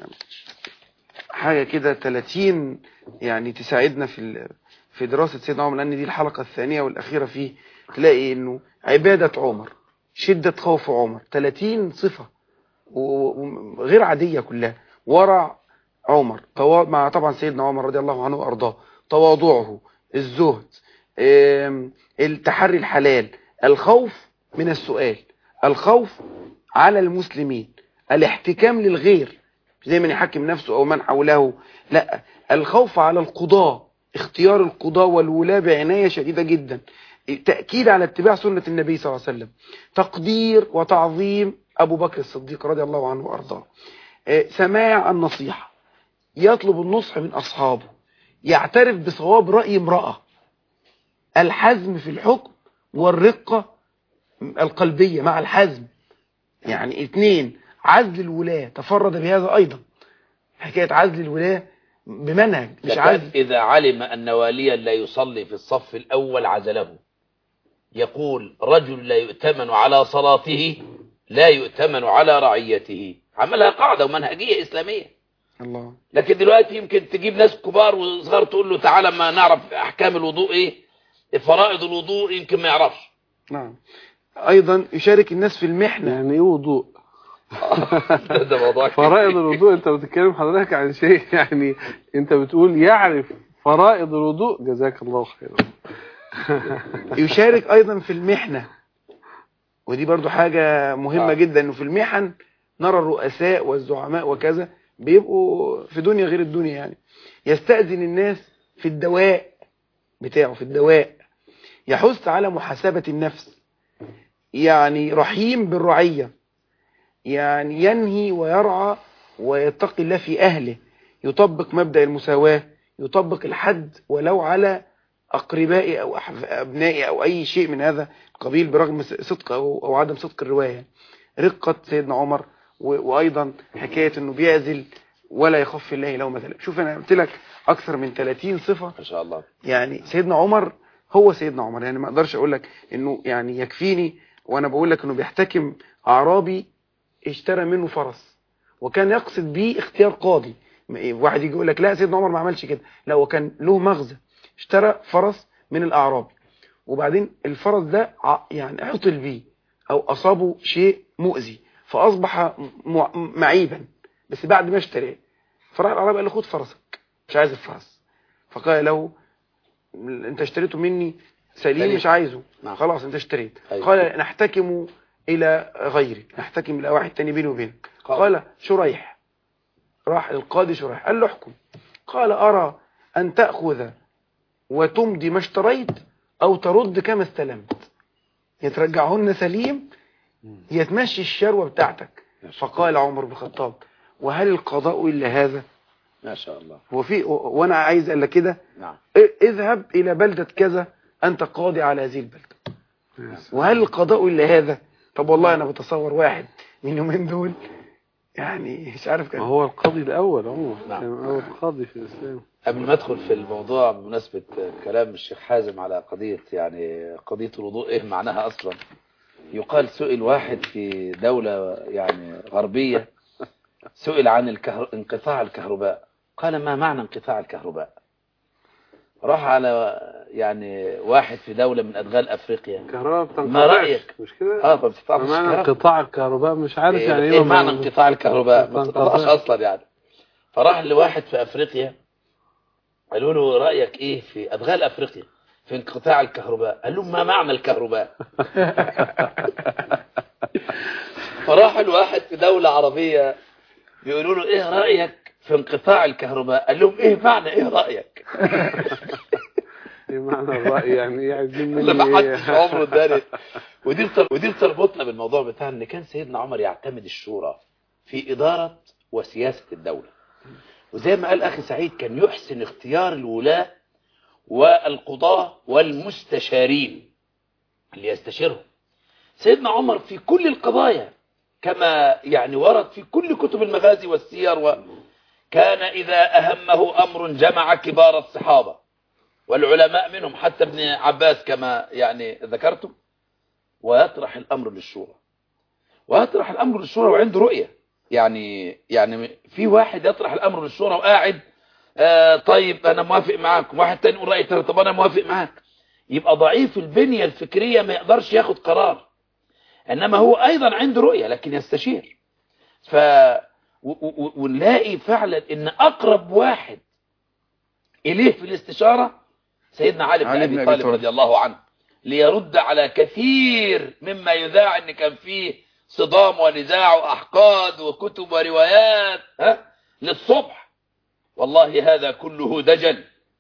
حاجه كده 30 يعني تساعدنا في ال- في دراسه سيدنا عمر لان دي الحلقه الثانيه والاخيره فيه تلاقي انه عباده عمر شده خوف عمر 30 صفه و- وغير عاديه كلها ورع عمر توا- مع طبعا سيدنا عمر رضي الله عنه وارضاه تواضعه الزهد آم، التحري الحلال الخوف من السؤال الخوف على المسلمين الاحتكام للغير زي من يحكم نفسه او من حوله لا الخوف على القضاة اختيار القضاة والولاة بعناية شديدة جدا تأكيد على اتباع سنة النبي صلى الله عليه وسلم تقدير وتعظيم أبو بكر الصديق رضي الله عنه وأرضاه آه، سماع النصيحة يطلب النصح من أصحابه يعترف بصواب رأي امرأة الحزم في الحكم والرقة القلبية مع الحزم يعني اثنين عزل الولاة تفرد بهذا أيضا حكاية عزل الولاة بمنهج مش لكن عزل إذا علم أن واليا لا يصلي في الصف الأول عزله يقول رجل لا يؤتمن على صلاته لا يؤتمن على رعيته عملها قاعدة ومنهجية إسلامية الله لكن دلوقتي يمكن تجيب ناس كبار وصغار تقول له تعالى ما نعرف أحكام الوضوء إيه فرائض الوضوء يمكن ما يعرفش نعم أيضا يشارك الناس في المحنة يعني ايه وضوء ده- ده موضوع كبير. فرائض الوضوء انت بتتكلم حضرتك عن شيء يعني انت بتقول يعرف فرائض الوضوء جزاك الله خيرا يشارك أيضا في المحنة ودي برضو حاجة مهمة آه. جدا انه في المحن نرى الرؤساء والزعماء وكذا بيبقوا في دنيا غير الدنيا يعني يستأذن الناس في الدواء بتاعه في الدواء يحث على محاسبة النفس يعني رحيم بالرعية يعني ينهي ويرعى ويتقي الله في أهله يطبق مبدأ المساواة يطبق الحد ولو على أقربائي أو أحف- أبنائي أو أي شيء من هذا القبيل برغم صدق أو, أو عدم صدق الرواية رقة سيدنا عمر و- وأيضا حكاية أنه بيعزل ولا يخف في الله لومة لائم شوف أنا قلت لك أكثر من 30 صفة ما شاء الله يعني سيدنا عمر هو سيدنا عمر يعني ما اقدرش اقول لك انه يعني يكفيني وانا بقول لك انه بيحتكم اعرابي اشترى منه فرس وكان يقصد بيه اختيار قاضي ما إيه، واحد يجي يقول لك لا سيدنا عمر ما عملش كده لا هو كان له مغزى اشترى فرس من الاعرابي وبعدين الفرس ده ع- يعني عطل بيه او اصابه شيء مؤذي فاصبح م- معيبا بس بعد ما اشتراه فراح الاعرابي قال له خد فرسك مش عايز الفرس فقال له انت اشتريته مني سليم سليم. مش عايزه نعم. خلاص انت اشتريت أيوة. قال نحتكم الى غيرك نحتكم الى واحد تاني بيني وبينك قال. قال شريح راح للقاضي شريح قال له احكم قال ارى ان تاخذ وتمضي ما اشتريت او ترد كما استلمت يترجعهن سليم يتمشي الشروه بتاعتك فقال عمر بن الخطاب وهل القضاء الا هذا ما شاء الله هو في وانا عايز الا كده نعم ا- اذهب إلى بلدة كذا أنت قاضي على هذه البلدة وهل القضاء إلا هذا طب والله أنا بتصور واحد من يومين دول يعني مش عارف ما كان هو القاضي الأول عمر نعم. كان أول قاضي في الإسلام قبل ما ادخل في الموضوع بمناسبة كلام الشيخ حازم على قضية يعني قضية الوضوء ايه معناها اصلا يقال سئل واحد في دولة يعني غربية سئل عن الكهر... انقطاع الكهرباء قال ما معنى انقطاع الكهرباء راح على يعني واحد في دولة من ادغال افريقيا الكهرباء بتنقطع ما رأيك؟ مش كده؟ اه ما بتقطعش ما معنى الكهرباء انقطاع الكهرباء مش عارف ايه, يعني إيه معنى ما- انقطاع الكهرباء ما انقطاع. تقطعش اصلا يعني فراح لواحد في افريقيا قالوا له رايك ايه في ادغال افريقيا في انقطاع الكهرباء قال لهم ما معنى الكهرباء فراح الواحد في دولة عربية بيقولوا له ايه رأيك في انقطاع الكهرباء قال لهم ايه معنى ايه رأيك ايه معنى الرأي يعني ايه عايزين اللي مني ما ايه حدش عمره اداني ودي بتر- ودي بتربطنا بالموضوع بتاع ان كان سيدنا عمر يعتمد الشورى في إدارة وسياسة الدولة وزي ما قال أخي سعيد كان يحسن اختيار الولاة والقضاة والمستشارين اللي يستشيرهم سيدنا عمر في كل القضايا كما يعني ورد في كل كتب المغازي والسير وكان إذا أهمه أمر جمع كبار الصحابة والعلماء منهم حتى ابن عباس كما يعني ذكرتم ويطرح الأمر للشورى ويطرح الأمر للشورى وعنده رؤية يعني يعني في واحد يطرح الأمر للشورى وقاعد آه طيب أنا موافق معاكم واحد تاني يقول رأي تاني طب أنا موافق معاك يبقى ضعيف البنية الفكرية ما يقدرش ياخد قرار إنما هو أيضا عنده رؤية لكن يستشير ف و- و- ونلاقي فعلا إن أقرب واحد إليه في الاستشارة سيدنا علي بن علي أبي بن أبي طالب طالب. رضي الله عنه ليرد على كثير مما يذاع ان كان فيه صدام ونزاع واحقاد وكتب وروايات ها للصبح والله هذا كله دجل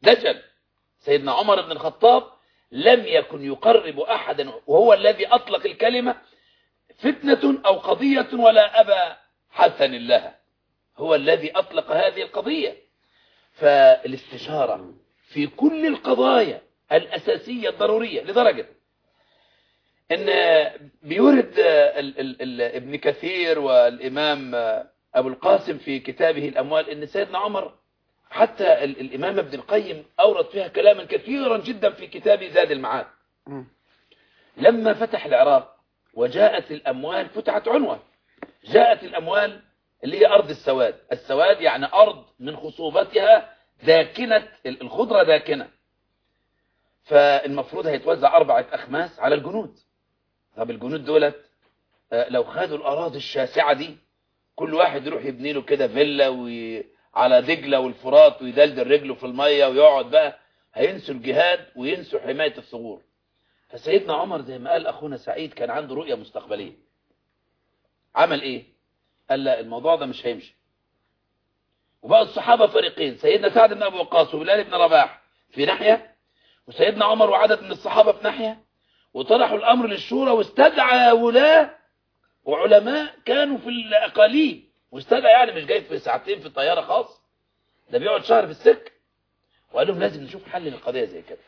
دجل سيدنا عمر بن الخطاب لم يكن يقرب أحدا وهو الذي أطلق الكلمة فتنة أو قضية ولا أبا حسن لها هو الذي أطلق هذه القضية فالاستشارة في كل القضايا الأساسية الضرورية لدرجة ان بيورد ال ال ال ابن كثير والإمام أبو القاسم في كتابه الأموال ان سيدنا عمر حتى ال الإمام ابن القيم أورد فيها كلاما كثيرا جدا في كتاب زاد المعاد لما فتح العراق وجاءت الأموال فتحت عنوة جاءت الأموال اللي هي أرض السواد السواد يعني أرض من خصوبتها داكنة الخضرة داكنة فالمفروض هيتوزع أربعة أخماس على الجنود طب الجنود دولت لو خدوا الأراضي الشاسعة دي كل واحد يروح يبني له كده فيلا وي... على دجلة والفرات ويدلدل رجله في المية ويقعد بقى هينسوا الجهاد وينسوا حماية الثغور فسيدنا عمر زي ما قال أخونا سعيد كان عنده رؤية مستقبلية عمل إيه قال لا الموضوع ده مش هيمشي وبقى الصحابة فريقين سيدنا سعد بن أبو وقاص وبلال بن رباح في ناحية وسيدنا عمر وعدد من الصحابة في ناحية وطرحوا الأمر للشورى واستدعى ولاة وعلماء كانوا في الأقاليم واستدعى يعني مش جاي في ساعتين في الطيارة خاص ده بيقعد شهر في السك وقال لهم لازم نشوف حل للقضية زي كده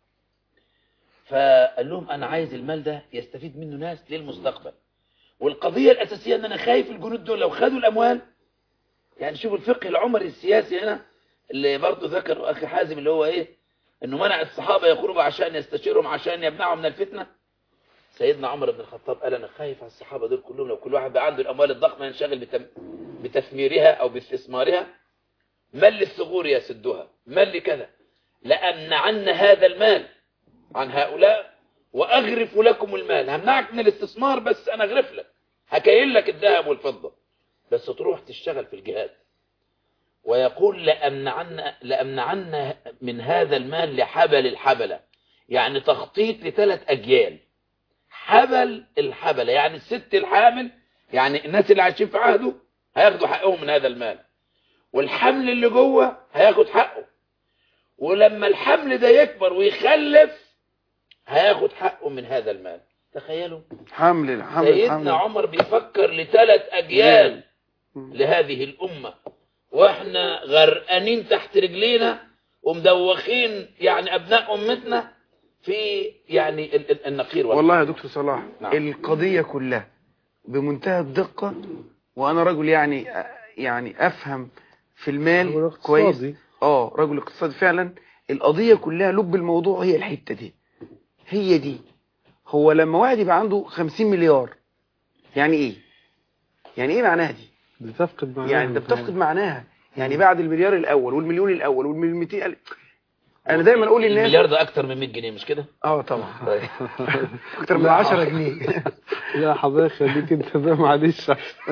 فقال لهم أنا عايز المال ده يستفيد منه ناس للمستقبل والقضية الأساسية أن أنا خايف الجنود دول لو خدوا الأموال يعني شوفوا الفقه العمري السياسي هنا اللي برضه ذكر أخي حازم اللي هو إيه أنه منع الصحابة يخرجوا عشان يستشيرهم عشان يمنعوا من الفتنة سيدنا عمر بن الخطاب قال أنا خايف على الصحابة دول كلهم لو كل واحد بقى عنده الأموال الضخمة ينشغل بتم... بتثميرها أو باستثمارها من للثغور يسدها من لكذا لأمنعن هذا المال عن هؤلاء وأغرف لكم المال همنعك من الاستثمار بس أنا أغرف لك هكيل لك الذهب والفضة بس تروح تشتغل في الجهاد ويقول لأمنعن, لأمنعن من هذا المال لحبل الحبلة يعني تخطيط لثلاث أجيال حبل الحبلة يعني الست الحامل يعني الناس اللي عايشين في عهده هياخدوا حقهم من هذا المال والحمل اللي جوه هياخد حقه ولما الحمل ده يكبر ويخلف هياخد حقه من هذا المال تخيلوا حمل الحمل سيدنا الحمل عمر بيفكر لثلاث أجيال لهذه الأمة واحنا غرقانين تحت رجلينا ومدوخين يعني أبناء أمتنا في يعني ال- ال- النقير والله والله يا دكتور صلاح نعم. القضية كلها بمنتهى الدقة وأنا رجل يعني يعني أفهم في المال رجل كويس اقتصادي. اه رجل اقتصادي فعلا القضية كلها لب الموضوع هي الحتة دي هي دي هو لما واحد يبقى عنده 50 مليار يعني ايه يعني ايه معناها دي بتفقد معناها يعني ده بتفقد معناها يعني بعد المليار الاول والمليون الاول والمليون ال... انا دايما اقول للناس المليار ده أكتر من 100 جنيه مش كده؟ اه طبعا طيب. اكتر من 10 جنيه لا حضرتك خليك انت ده معلش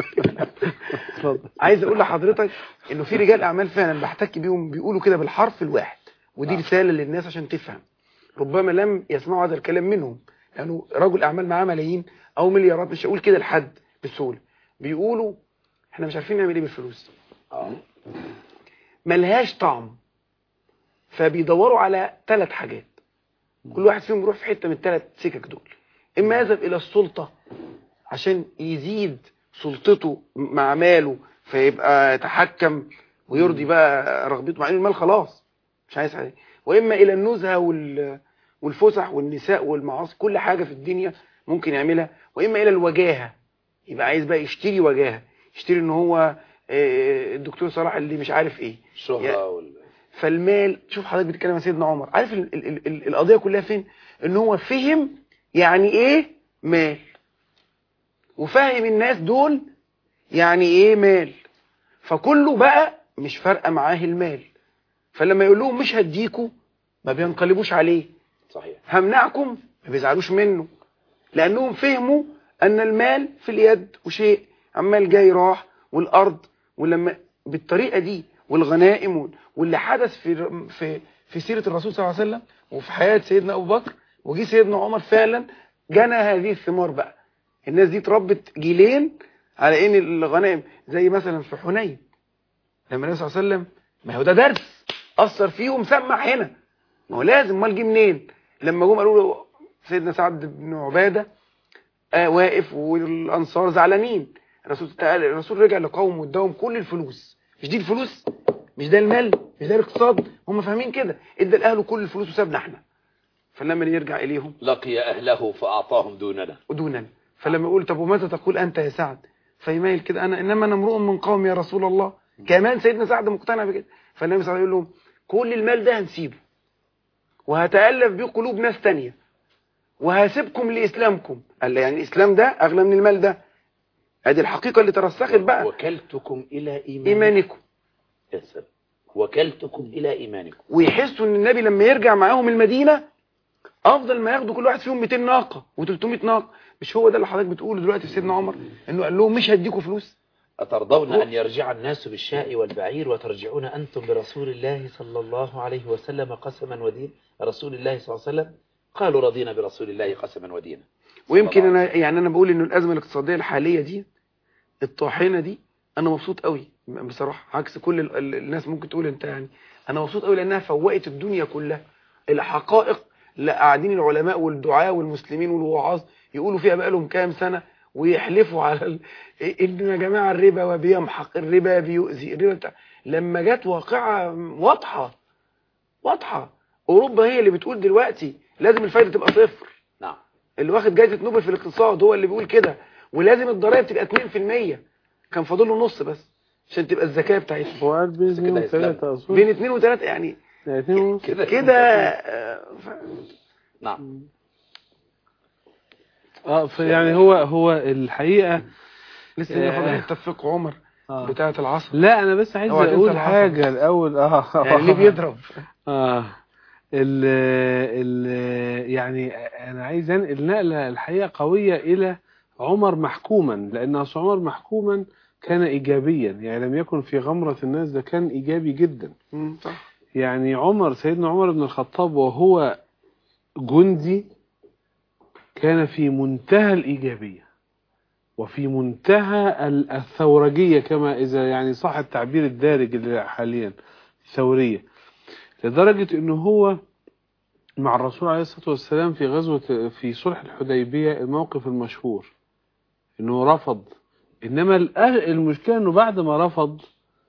اتفضل عايز اقول لحضرتك انه في رجال اعمال فعلا بحتك بيهم بيقولوا كده بالحرف الواحد ودي رساله للناس عشان تفهم ربما لم يسمعوا هذا الكلام منهم لانه رجل اعمال معاه ملايين او مليارات مش هقول كده لحد بسهوله بيقولوا احنا مش عارفين نعمل ايه بالفلوس آه. ملهاش طعم فبيدوروا على ثلاث حاجات كل واحد فيهم يروح في حته من الثلاث سكك دول اما يذهب الى السلطه عشان يزيد سلطته مع ماله فيبقى يتحكم ويرضي بقى رغبته مع ان المال خلاص مش عايز حاجه واما الى النزهه وال والفسح والنساء والمعاصي كل حاجه في الدنيا ممكن يعملها واما الى الوجاهه يبقى عايز بقى يشتري وجاهه يشتري ان هو آه، الدكتور صلاح اللي مش عارف ايه الشهرة وال... فالمال شوف حضرتك بتتكلم عن سيدنا عمر عارف ال ال ال ال القضيه كلها فين ان هو فهم يعني ايه مال وفهم الناس دول يعني ايه مال فكله بقى مش فارقه معاه المال فلما يقول لهم مش هديكوا ما بينقلبوش عليه صحيح همنعكم ما بيزعلوش منه لانهم فهموا ان المال في اليد وشيء عمال جاي راح والارض ولما بالطريقه دي والغنائم وال- واللي حدث في في في سيره الرسول صلى الله عليه وسلم وفي حياه سيدنا ابو بكر وجي سيدنا عمر فعلا جنى هذه الثمار بقى الناس دي اتربت جيلين على ان الغنائم زي مثلا في حنين لما النبي صلى الله عليه وسلم ما هو ده درس اثر فيه ومسمع هنا ما هو لازم امال جه منين لما جم قالوا له سيدنا سعد بن عباده آه واقف والانصار زعلانين الرسول تعالى الرسول رجع لقومه واداهم كل الفلوس مش دي الفلوس مش ده المال مش ده الاقتصاد هم فاهمين كده ادى لاهله كل الفلوس وسابنا احنا فلما يرجع اليهم لقي أهله فأعطاهم دوننا ودونا فلما يقول طب وماذا تقول انت يا سعد فيميل كده انا انما انا امرؤ من قوم يا رسول الله كمان سيدنا سعد مقتنع بكده فالنبي صلى الله عليه وسلم يقول لهم كل المال ده هنسيبه وهتألف بيه قلوب ناس تانية وهسيبكم لإسلامكم قال له يعني الإسلام ده أغلى من المال ده ادي الحقيقة اللي ترسخت بقى وكلتكم إلى إيمان إيمانكم يا سلام. وكلتكم إلى إيمانكم ويحسوا ان النبي لما يرجع معاهم المدينة افضل ما ياخدوا كل واحد فيهم 200 ناقة و300 ناقة مش هو ده اللي حضرتك بتقوله دلوقتي في سيدنا عمر انه قال لهم مش هديكم فلوس أترضون أن يرجع الناس بالشاء والبعير وترجعون أنتم برسول الله صلى الله عليه وسلم قسما ودين رسول الله صلى الله عليه وسلم قالوا رضينا برسول الله قسما ودينا ويمكن انا يعني انا بقول انه الازمه الاقتصاديه الحاليه دي الطاحنه دي انا مبسوط قوي بصراحه عكس كل ال- ال- الناس ممكن تقول انت يعني انا مبسوط قوي لانها فوقت الدنيا كلها الحقائق لا قاعدين العلماء والدعاة والمسلمين والوعاظ يقولوا فيها بقالهم كام سنه ويحلفوا على ال... ان يا جماعه الربا وبيمحق الربا بيؤذي الربا بتاع لما جت واقعه واضحه واضحه اوروبا هي اللي بتقول دلوقتي لازم الفايده تبقى صفر نعم اللي واخد جايزه نوبل في الاقتصاد هو اللي بيقول كده ولازم الضرائب تبقى 2% كان فاضل له نص بس عشان تبقى الزكاه بتاعتها هو قال بين بس كده اثنين إسلام. وثلاثة أصول بين 2 و3 يعني يعني اثنين ونص كده كده آه، ف- نعم اه فيعني هو هو الحقيقة لسه هنا فاضل آه. حته في فقه عمر آه. بتاعه العصر لا انا بس عايز اوعى تنسى اقول العصر. حاجة الاول اه يعني ليه بيضرب اه ال ال يعني انا عايز انقل نقله الحقيقه قويه الى عمر محكوما لان أصل عمر محكوما كان ايجابيا يعني لم يكن في غمره الناس ده كان ايجابي جدا مم، صح يعني عمر سيدنا عمر بن الخطاب وهو جندي كان في منتهى الإيجابية وفي منتهى ال- الثورجية كما إذا يعني صح التعبير الدارج اللي حاليا ثورية لدرجة أنه هو مع الرسول عليه الصلاة والسلام في غزوة في صلح الحديبية الموقف المشهور أنه رفض إنما الأ- المشكلة أنه بعد ما رفض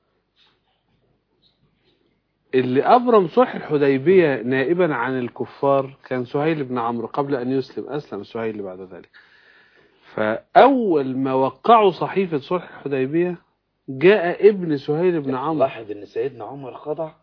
اللي أبرم صلح الحديبية نائبا عن الكفار كان سهيل بن عمرو قبل أن يسلم أسلم سهيل بعد ذلك فأول ما وقعوا صحيفة صلح الحديبية جاء ابن سهيل بن عمرو لاحظ ان سيدنا عمر خضع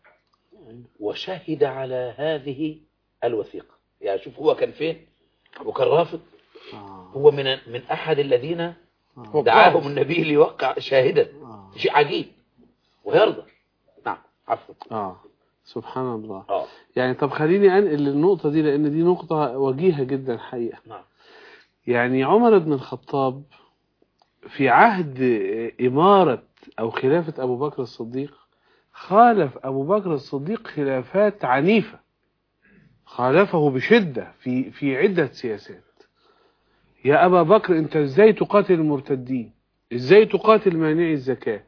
وشهد على هذه الوثيقة يعني شوف هو كان فين وكان رافض آه. هو من من احد الذين آه. دعاهم النبي ليوقع شاهدا آه. شيء عجيب ويرضى نعم عفوا آه سبحان الله اه يعني طب خليني أنقل للنقطة دي لأن دي نقطة وجيهة جدا حقيقة نعم يعني عمر بن الخطاب في عهد إمارة أو خلافة أبو بكر الصديق خالف أبو بكر الصديق خلافات عنيفة خالفه بشدة في في عدة سياسات يا أبا بكر أنت إزاي تقاتل المرتدين إزاي تقاتل مانعي الزكاة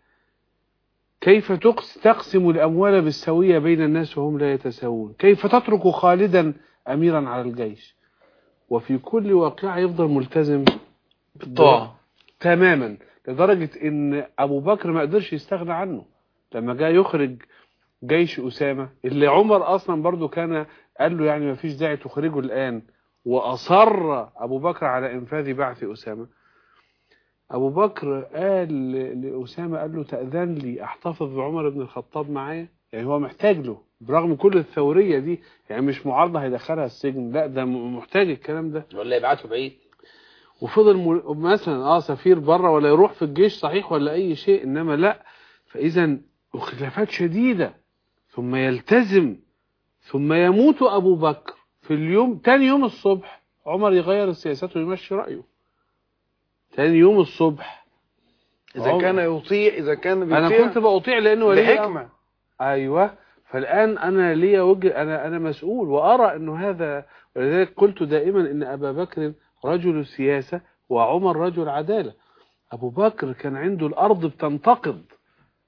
كيف تقس تقسم الأموال بالسوية بين الناس وهم لا يتساوون كيف تترك خالدا أميرا على الجيش وفي كل واقعة يفضل ملتزم بالطاعة تماما لدرجة ان ابو بكر ما قدرش يستغنى عنه لما جاء يخرج جيش اسامة اللي عمر اصلا برضو كان قال له يعني ما فيش داعي تخرجه الان واصر ابو بكر على انفاذ بعث اسامة ابو بكر قال لاسامة قال له تأذن لي احتفظ بعمر بن الخطاب معايا يعني هو محتاج له برغم كل الثورية دي يعني مش معارضة هيدخلها السجن لا ده م- محتاج الكلام ده ولا يبعته بعيد وفضل مل... مثلا اه سفير بره ولا يروح في الجيش صحيح ولا اي شيء انما لا فاذا خلافات شديده ثم يلتزم ثم يموت ابو بكر في اليوم تاني يوم الصبح عمر يغير السياسات ويمشي رايه تاني يوم الصبح اذا عمر. كان يطيع اذا كان بيطيع انا كنت بأطيع لانه ولي أمر. بحكمة ايوه فالان انا لي وجه انا انا مسؤول وارى انه هذا ولذلك قلت دائما ان ابا بكر رجل سياسه وعمر رجل عداله ابو بكر كان عنده الارض بتنتقد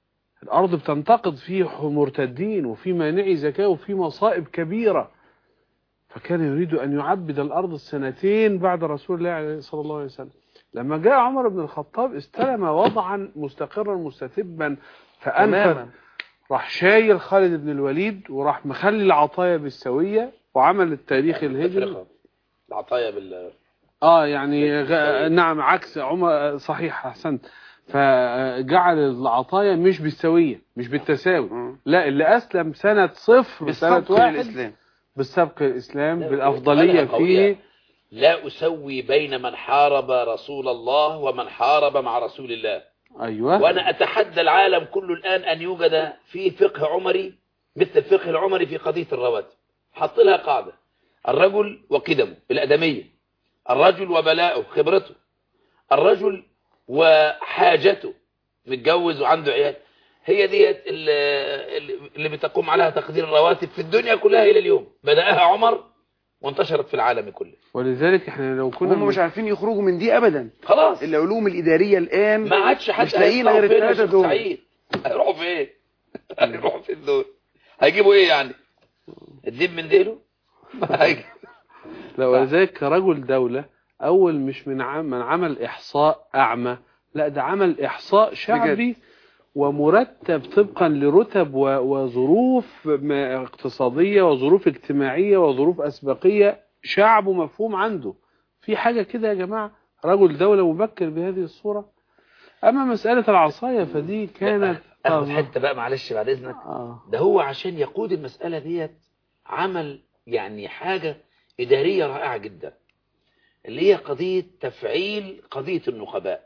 الأرض بتنتقد فيه مرتدين وفي مانعي زكاة وفي مصائب كبيرة فكان يريد أن يعبد الأرض السنتين بعد رسول الله صلى الله عليه وسلم لما جاء عمر بن الخطاب استلم وضعا مستقرا مستتبا فأنفذ تماما راح شايل خالد بن الوليد وراح مخلي العطايا بالسوية وعمل التاريخ الهجري تفرقة. العطايا بال اه يعني بالسوية. غ... نعم عكس عمر صحيح احسنت فجعل العطايا مش بالسوية مش بالتساوي مم. لا اللي اسلم سنة صفر سنة بالسبق واحد للإسلام بالسبق الاسلام لا، بالافضلية وقالها قوية. فيه لا أسوي بين من حارب رسول الله ومن حارب مع رسول الله ايوه وأنا أتحدى العالم كله الآن أن يوجد في فقه عمري مثل الفقه العمري في قضية الرواتب حط لها قاعدة الرجل وقدمه الأدمية الرجل وبلاؤه خبرته الرجل وحاجته متجوز وعنده عيال هي ديت اللي, اللي بتقوم عليها تقدير الرواتب في الدنيا كلها إلى اليوم بدأها عمر وانتشرت في العالم كله ولذلك احنا لو كنا هم مش عارفين يخرجوا من دي أبدا خلاص العلوم الإدارية الآن ما عادش حد مش لاقيين هيطلعوا غير فين يا الثلاثة شيخ دول. سعيد هيروحوا فين هيروحوا فين دول هيجيبوا ايه يعني الدين من ديله هيجي لا ولذلك رجل دولة أول مش من عم من عمل إحصاء أعمى لا ده عمل إحصاء شعبي ومرتب طبقا لرتب و- وظروف ما- اقتصادية وظروف اجتماعية وظروف أسبقية شعبه مفهوم عنده في حاجة كده يا جماعة رجل دولة مبكر بهذه الصورة أما مسألة العصاية فدي كانت اخد حته بقى معلش بعد اذنك آه. ده هو عشان يقود المساله ديت عمل يعني حاجه اداريه رائعه جدا اللي هي قضيه تفعيل قضيه النقباء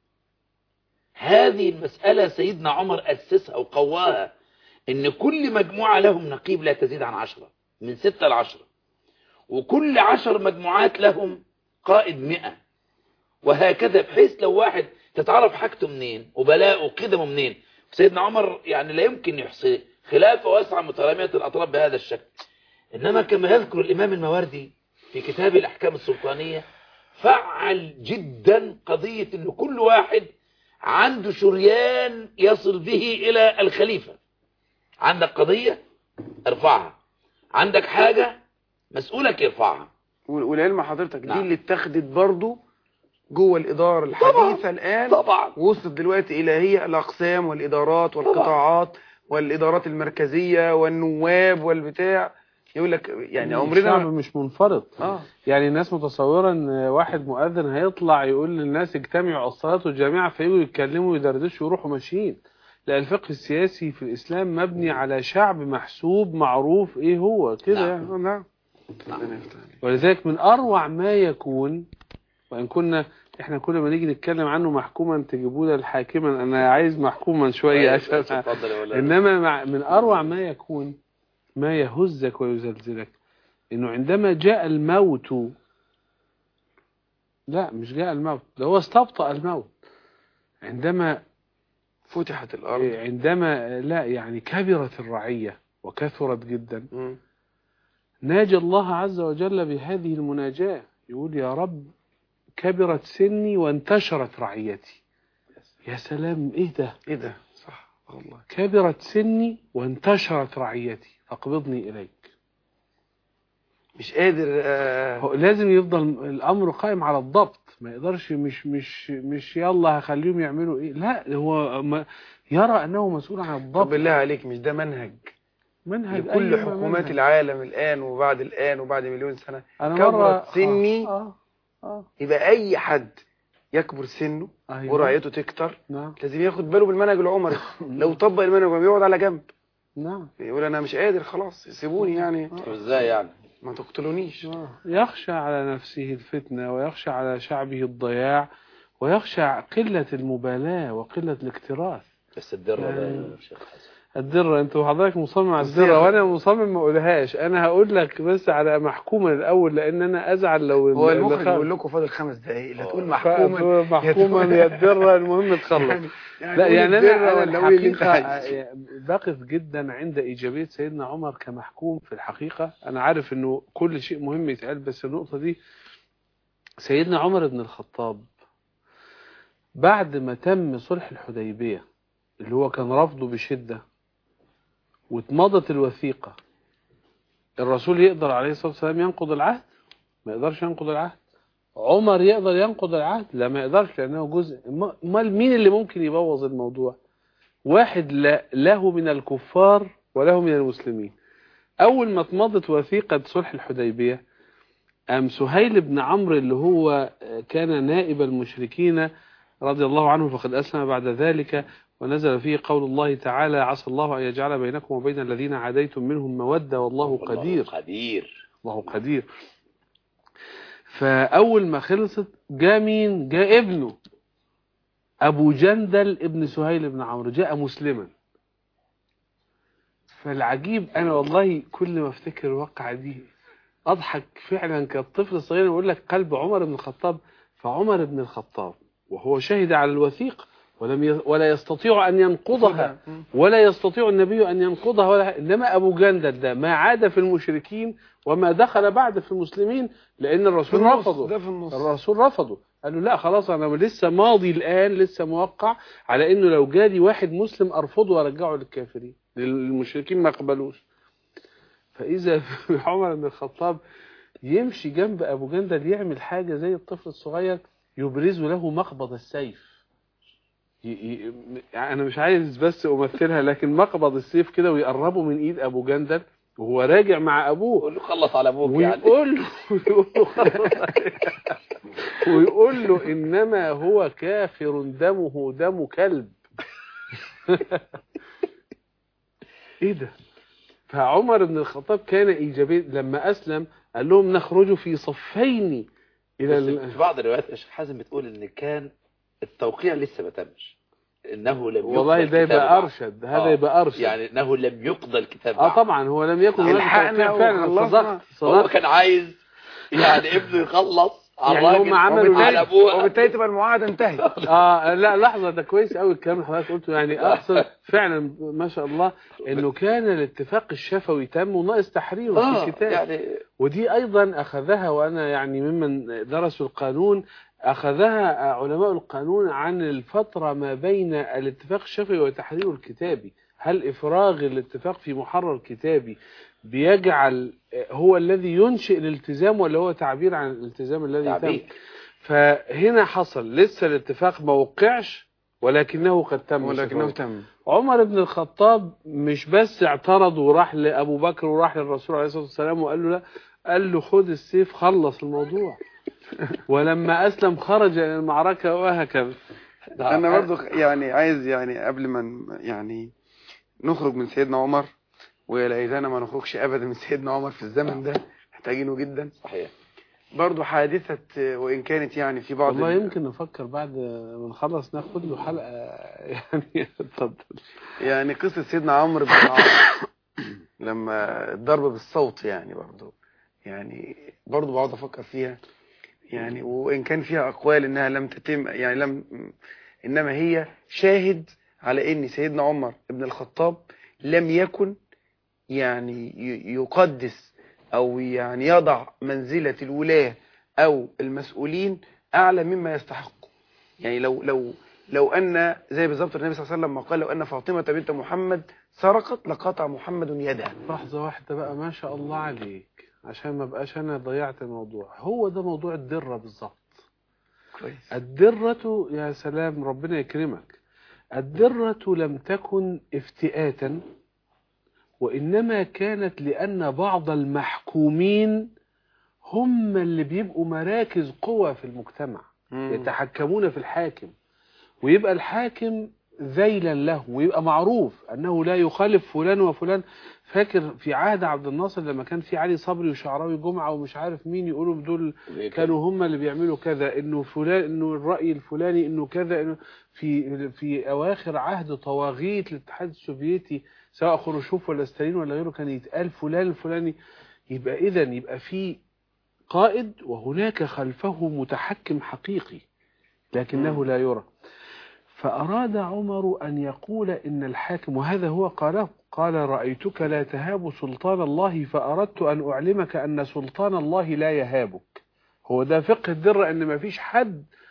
هذه المساله سيدنا عمر اسسها وقواها ان كل مجموعه لهم نقيب لا تزيد عن عشرة من ستة لعشرة وكل عشر مجموعات لهم قائد مئة وهكذا بحيث لو واحد تتعرف حاجته منين وبلاءه وقدمه منين سيدنا عمر يعني لا يمكن يحصي خلافة واسعة مترامية الأطراف بهذا الشكل إنما كما يذكر الإمام المواردي في كتاب الأحكام السلطانية فعل جدا قضية إن كل واحد عنده شريان يصل به إلى الخليفة عندك قضية ارفعها عندك حاجة مسؤولك يرفعها وال- والعلم حضرتك دي نعم. اللي اتخذت برضو جوه الإدارة الحديثة الآن طبعا وصلت دلوقتي إلى هي الأقسام والإدارات والقطاعات والإدارات المركزية والنواب والبتاع يقول لك يعني عمرنا الشعب ما- مش منفرط اه يعني الناس متصورة ان واحد مؤذن هيطلع يقول للناس اجتمعوا الصلاة الجامعة فيجوا يتكلموا ويدردشوا ويروحوا ماشيين لا الفقه السياسي في الإسلام مبني على شعب محسوب معروف ايه هو كده نعم. يعني. نعم نعم. ولذلك من أروع ما يكون وإن كنا احنا كل ما نيجي نتكلم عنه محكوما تجيبونا الحاكما انا عايز محكوما شوية عشان اتفضل يا ولا إنما مع من أروع ما يكون ما يهزك ويزلزلك إنه عندما جاء الموت لا مش جاء الموت ده هو استبطأ الموت عندما فتحت الأرض عندما لا يعني كبرت الرعية وكثرت جدا مم. ناجى الله عز وجل بهذه المناجاة يقول يا رب كبرت سني وانتشرت رعيتي يا سلام ايه ده إيه ده صح والله كبرت سني وانتشرت رعيتي فاقبضني إليك مش قادر آه هو لازم يفضل الأمر قائم على الضبط ما يقدرش مش مش مش يلا هخليهم يعملوا ايه لا هو ما يرى أنه مسؤول عن طب الضبط بالله عليك مش ده منهج منهج لكل أيوة حكومات منهج. العالم الآن وبعد الآن وبعد مليون سنة أنا كبرت مرة سني. آه آه يبقى أي حد يكبر سنه آه أيوة. ورعيته تكتر نعم لازم ياخد باله بالمنهج العمري لو طبق المنهج العمري يقعد على جنب نعم يقول انا مش قادر خلاص سيبوني يعني طب ازاي يعني ما تقتلونيش آه. يخشى على نفسه الفتنة ويخشى على شعبه الضياع ويخشى قلة المبالاة وقلة الاكتراث بس الدره ده يعني- يا شيخ حسن الدرة انت وحضرتك مصمم على الدرة الزيادة. وانا مصمم ما اقولهاش انا هقول لك بس على محكومة الاول لان انا ازعل لو هو اللي المخرج خ- بيقول لكم فاضل خمس دقايق لا تقول آه. محكوما محكوما يا الدرة المهم تخلص يعني لا قول يعني الدرة انا, ولا أنا قول اللي انت الحقيقة عايزه. بقف جدا عند ايجابية سيدنا عمر كمحكوم في الحقيقة انا عارف انه كل شيء مهم يتقال بس النقطة دي سيدنا عمر بن الخطاب بعد ما تم صلح الحديبية اللي هو كان رفضه بشدة واتمضت الوثيقة الرسول يقدر عليه الصلاة والسلام ينقض العهد ما يقدرش ينقض العهد عمر يقدر ينقض العهد لا ما يقدرش لأنه جزء امال مين اللي ممكن يبوظ الموضوع واحد لا له من الكفار وله من المسلمين أول ما اتمضت وثيقة صلح الحديبية أم سهيل بن عمرو اللي هو كان نائب المشركين رضي الله عنه فقد أسلم بعد ذلك ونزل فيه قول الله تعالى عسى الله أن يجعل بينكم وبين الذين عاديتم منهم مودة والله قدير قدير الله قدير فأول ما خلصت جاء مين جاء ابنه أبو جندل ابن سهيل بن عمرو جاء مسلما فالعجيب أنا والله كل ما افتكر الواقعة دي أضحك فعلا كالطفل الصغير يقول لك قلب عمر بن الخطاب فعمر بن الخطاب وهو شهد على الوثيقة ولم ي... ولا يستطيع أن ينقضها ولا يستطيع النبي أن ينقضها ولا إنما أبو جندل ده ما عاد في المشركين وما دخل بعد في المسلمين لأن الرسول رفضه ده في النص الرسول رفضه قال له لا خلاص أنا لسه ماضي الآن لسه موقع على إنه لو جالي واحد مسلم أرفضه وأرجعه للكافرين للمشركين ما قبلوش فإذا عمر بن الخطاب يمشي جنب أبو جندل يعمل حاجة زي الطفل الصغير يبرز له مقبض السيف ي... ي... يعني أنا مش عايز بس أمثلها لكن مقبض السيف كده ويقربه من إيد أبو جندل وهو راجع مع أبوه قول له خلص على ابوك يعني ويقول له ويقول له خلاص. ويقول له إنما هو كافر دمه دم كلب إيه ده فعمر بن الخطاب كان إيجابي لما أسلم قال لهم نخرج في صفين إلى بس ال... في بعض الروايات يا شيخ حازم بتقول ان كان التوقيع لسه ما تمش انه لم يقضى والله ده الكتاب يبقى بعد. أرشد هذا آه. يبقى أرشد يعني انه لم يقضى الكتاب اه بعد. طبعا هو لم يكن هناك الحقنا توقيع فعلا وخلصنا. صدقت هو صدقت كان عايز يعني ابنه يخلص على يعني هم الراجل عملوا على إيه؟ ابوه وبالتالي تبقى المعاهده انتهت اه لا لحظه ده كويس قوي الكلام اللي حضرتك قلته يعني اقصد فعلا ما شاء الله انه كان الاتفاق الشفوي تم وناقص تحريره في اه الكتاب يعني ودي ايضا اخذها وانا يعني ممن درسوا القانون اخذها علماء القانون عن الفتره ما بين الاتفاق الشفوي وتحريره الكتابي هل افراغ الاتفاق في محرر كتابي بيجعل هو الذي ينشئ الالتزام ولا هو تعبير عن الالتزام الذي تم تعبير فهنا حصل لسه الاتفاق ما وقعش ولكنه قد تم ولكنه شفوي. تم عمر بن الخطاب مش بس اعترض وراح لابو بكر وراح للرسول عليه الصلاه والسلام وقال له لا قال له خد السيف خلص الموضوع ولما اسلم خرج الى المعركه وهكذا انا برضو يعني عايز يعني قبل ما ن- يعني نخرج من سيدنا عمر ولا اذا ما نخرجش ابدا من سيدنا عمر في الزمن ده محتاجينه جدا صحيح برضو حادثة وإن كانت يعني في بعض والله ال- يمكن نفكر بعد ما نخلص ناخد له حلقه يعني اتفضل يعني قصة سيدنا عمرو بن العاص لما الضرب بالصوت يعني برضو يعني برضو بقعد أفكر فيها يعني وإن كان فيها أقوال إنها لم تتم يعني لم إنما هي شاهد على إن سيدنا عمر بن الخطاب لم يكن يعني ي- يقدس أو يعني يضع منزلة الولاة أو المسؤولين أعلى مما يستحق يعني لو لو لو أن زي بالظبط النبي صلى الله عليه وسلم ما قال لو أن فاطمة بنت محمد سرقت لقطع محمد يدها لحظه واحده بقى ما شاء الله عليك عشان ما بقاش انا ضيعت الموضوع هو ده موضوع الدره بالظبط كويس الدرة يا سلام ربنا يكرمك الدرة لم تكن افتئاتا وإنما كانت لأن بعض المحكومين هم اللي بيبقوا مراكز قوة في المجتمع يتحكمون في الحاكم ويبقى الحاكم ذيلا له ويبقى معروف أنه لا يخالف فلان وفلان فاكر في عهد عبد الناصر لما كان في علي صبري وشعراوي جمعة ومش عارف مين يقولوا دول كانوا هم اللي بيعملوا كذا انه فلان انه الرأي الفلاني انه كذا انه في في اواخر عهد طواغيت الاتحاد السوفيتي سواء خروشوف ولا ستالين ولا غيره كان يتقال فلان الفلاني يبقى اذا يبقى في قائد وهناك خلفه متحكم حقيقي لكنه لا يرى فأراد عمر أن يقول إن الحاكم وهذا هو قاله قال رأيتك لا تهاب سلطان الله فأردت أن أعلمك أن سلطان الله لا يهابك هو ده فقه الدرة أن ما فيش حد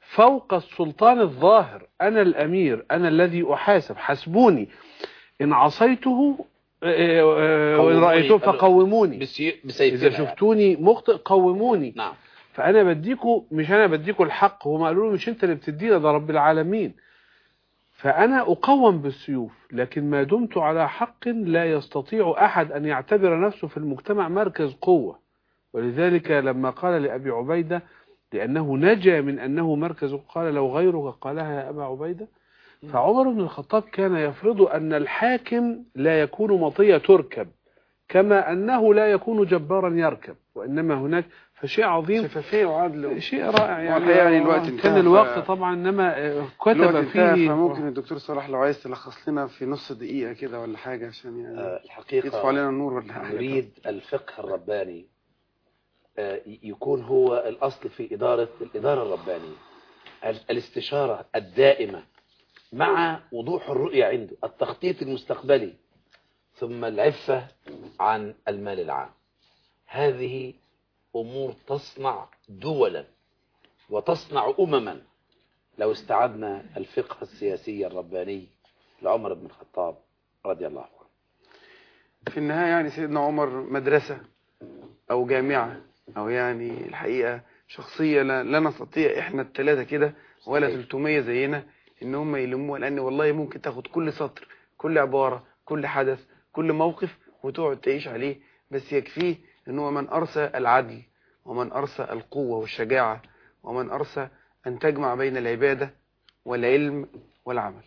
فوق السلطان الظاهر أنا الأمير أنا الذي أحاسب حسبوني إن عصيته آه، آه، وإن قوموني. رأيتوه فقوموني بسي- إذا بسيفنا شفتوني مخطئ قوموني نعم فأنا بديكوا مش أنا بديكوا الحق هم قالوا لي مش أنت اللي بتدينا ده رب العالمين فأنا أقوم بالسيوف لكن ما دمت على حق لا يستطيع أحد أن يعتبر نفسه في المجتمع مركز قوة ولذلك لما قال لأبي عبيدة لأنه نجا من أنه مركز قال لو غيرك قالها يا أبا عبيدة فعمر بن الخطاب كان يفرض أن الحاكم لا يكون مطية تركب كما أنه لا يكون جبارا يركب وإنما هناك فشيء عظيم شفافية وعدل شيء رائع يعني والحقيقة يعني الوقت انتهى، كان ف- الوقت طبعا انما آه، الوقت كتب انتهى فيه فممكن الدكتور صلاح لو عايز تلخص لنا في نص دقيقة كده ولا حاجة عشان يعني آه، يطفوا الحقيقة علينا النور ولا حاجة نريد الفقه الرباني آه، يكون هو الأصل في إدارة الإدارة الربانية ال- الاستشارة الدائمة مع وضوح الرؤية عنده التخطيط المستقبلي ثم العفة عن المال العام هذه أمور تصنع دولا وتصنع أمما لو استعدنا الفقه السياسي الرباني لعمر بن الخطاب رضي الله عنه في النهاية يعني سيدنا عمر مدرسة أو جامعة أو يعني الحقيقة شخصية لا, لا نستطيع إحنا الثلاثة كده ولا صحيح. 300 زينا إن هم يلموها لأن والله ممكن تاخد كل سطر كل عبارة كل حدث كل موقف وتقعد تعيش عليه بس يكفيه إن هو من أرسى العدل ومن أرسى القوة والشجاعة ومن أرسى أن تجمع بين العبادة والعلم والعمل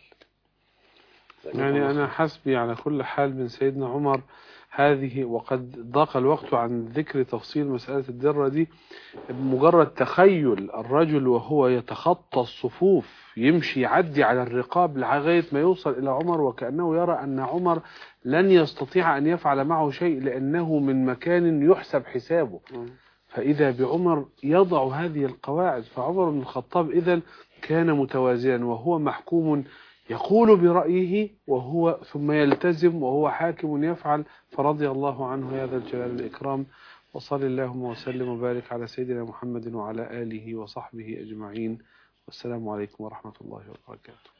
يعني انا حسبي على كل حال من سيدنا عمر هذه وقد ضاق الوقت عن ذكر تفصيل مسألة الدرة دي بمجرد تخيل الرجل وهو يتخطى الصفوف يمشي يعدي على الرقاب لغاية ما يوصل إلى عمر وكأنه يرى أن عمر لن يستطيع أن يفعل معه شيء لأنه من مكان يحسب حسابه فإذا بعمر يضع هذه القواعد فعمر بن الخطاب إذا كان متوازنا وهو محكوم يقول برأيه وهو ثم يلتزم وهو حاكم يفعل فرضي الله عنه يا ذا الجلال والإكرام وصل اللهم وسلم وبارك على سيدنا محمد وعلى آله وصحبه أجمعين والسلام عليكم ورحمة الله وبركاته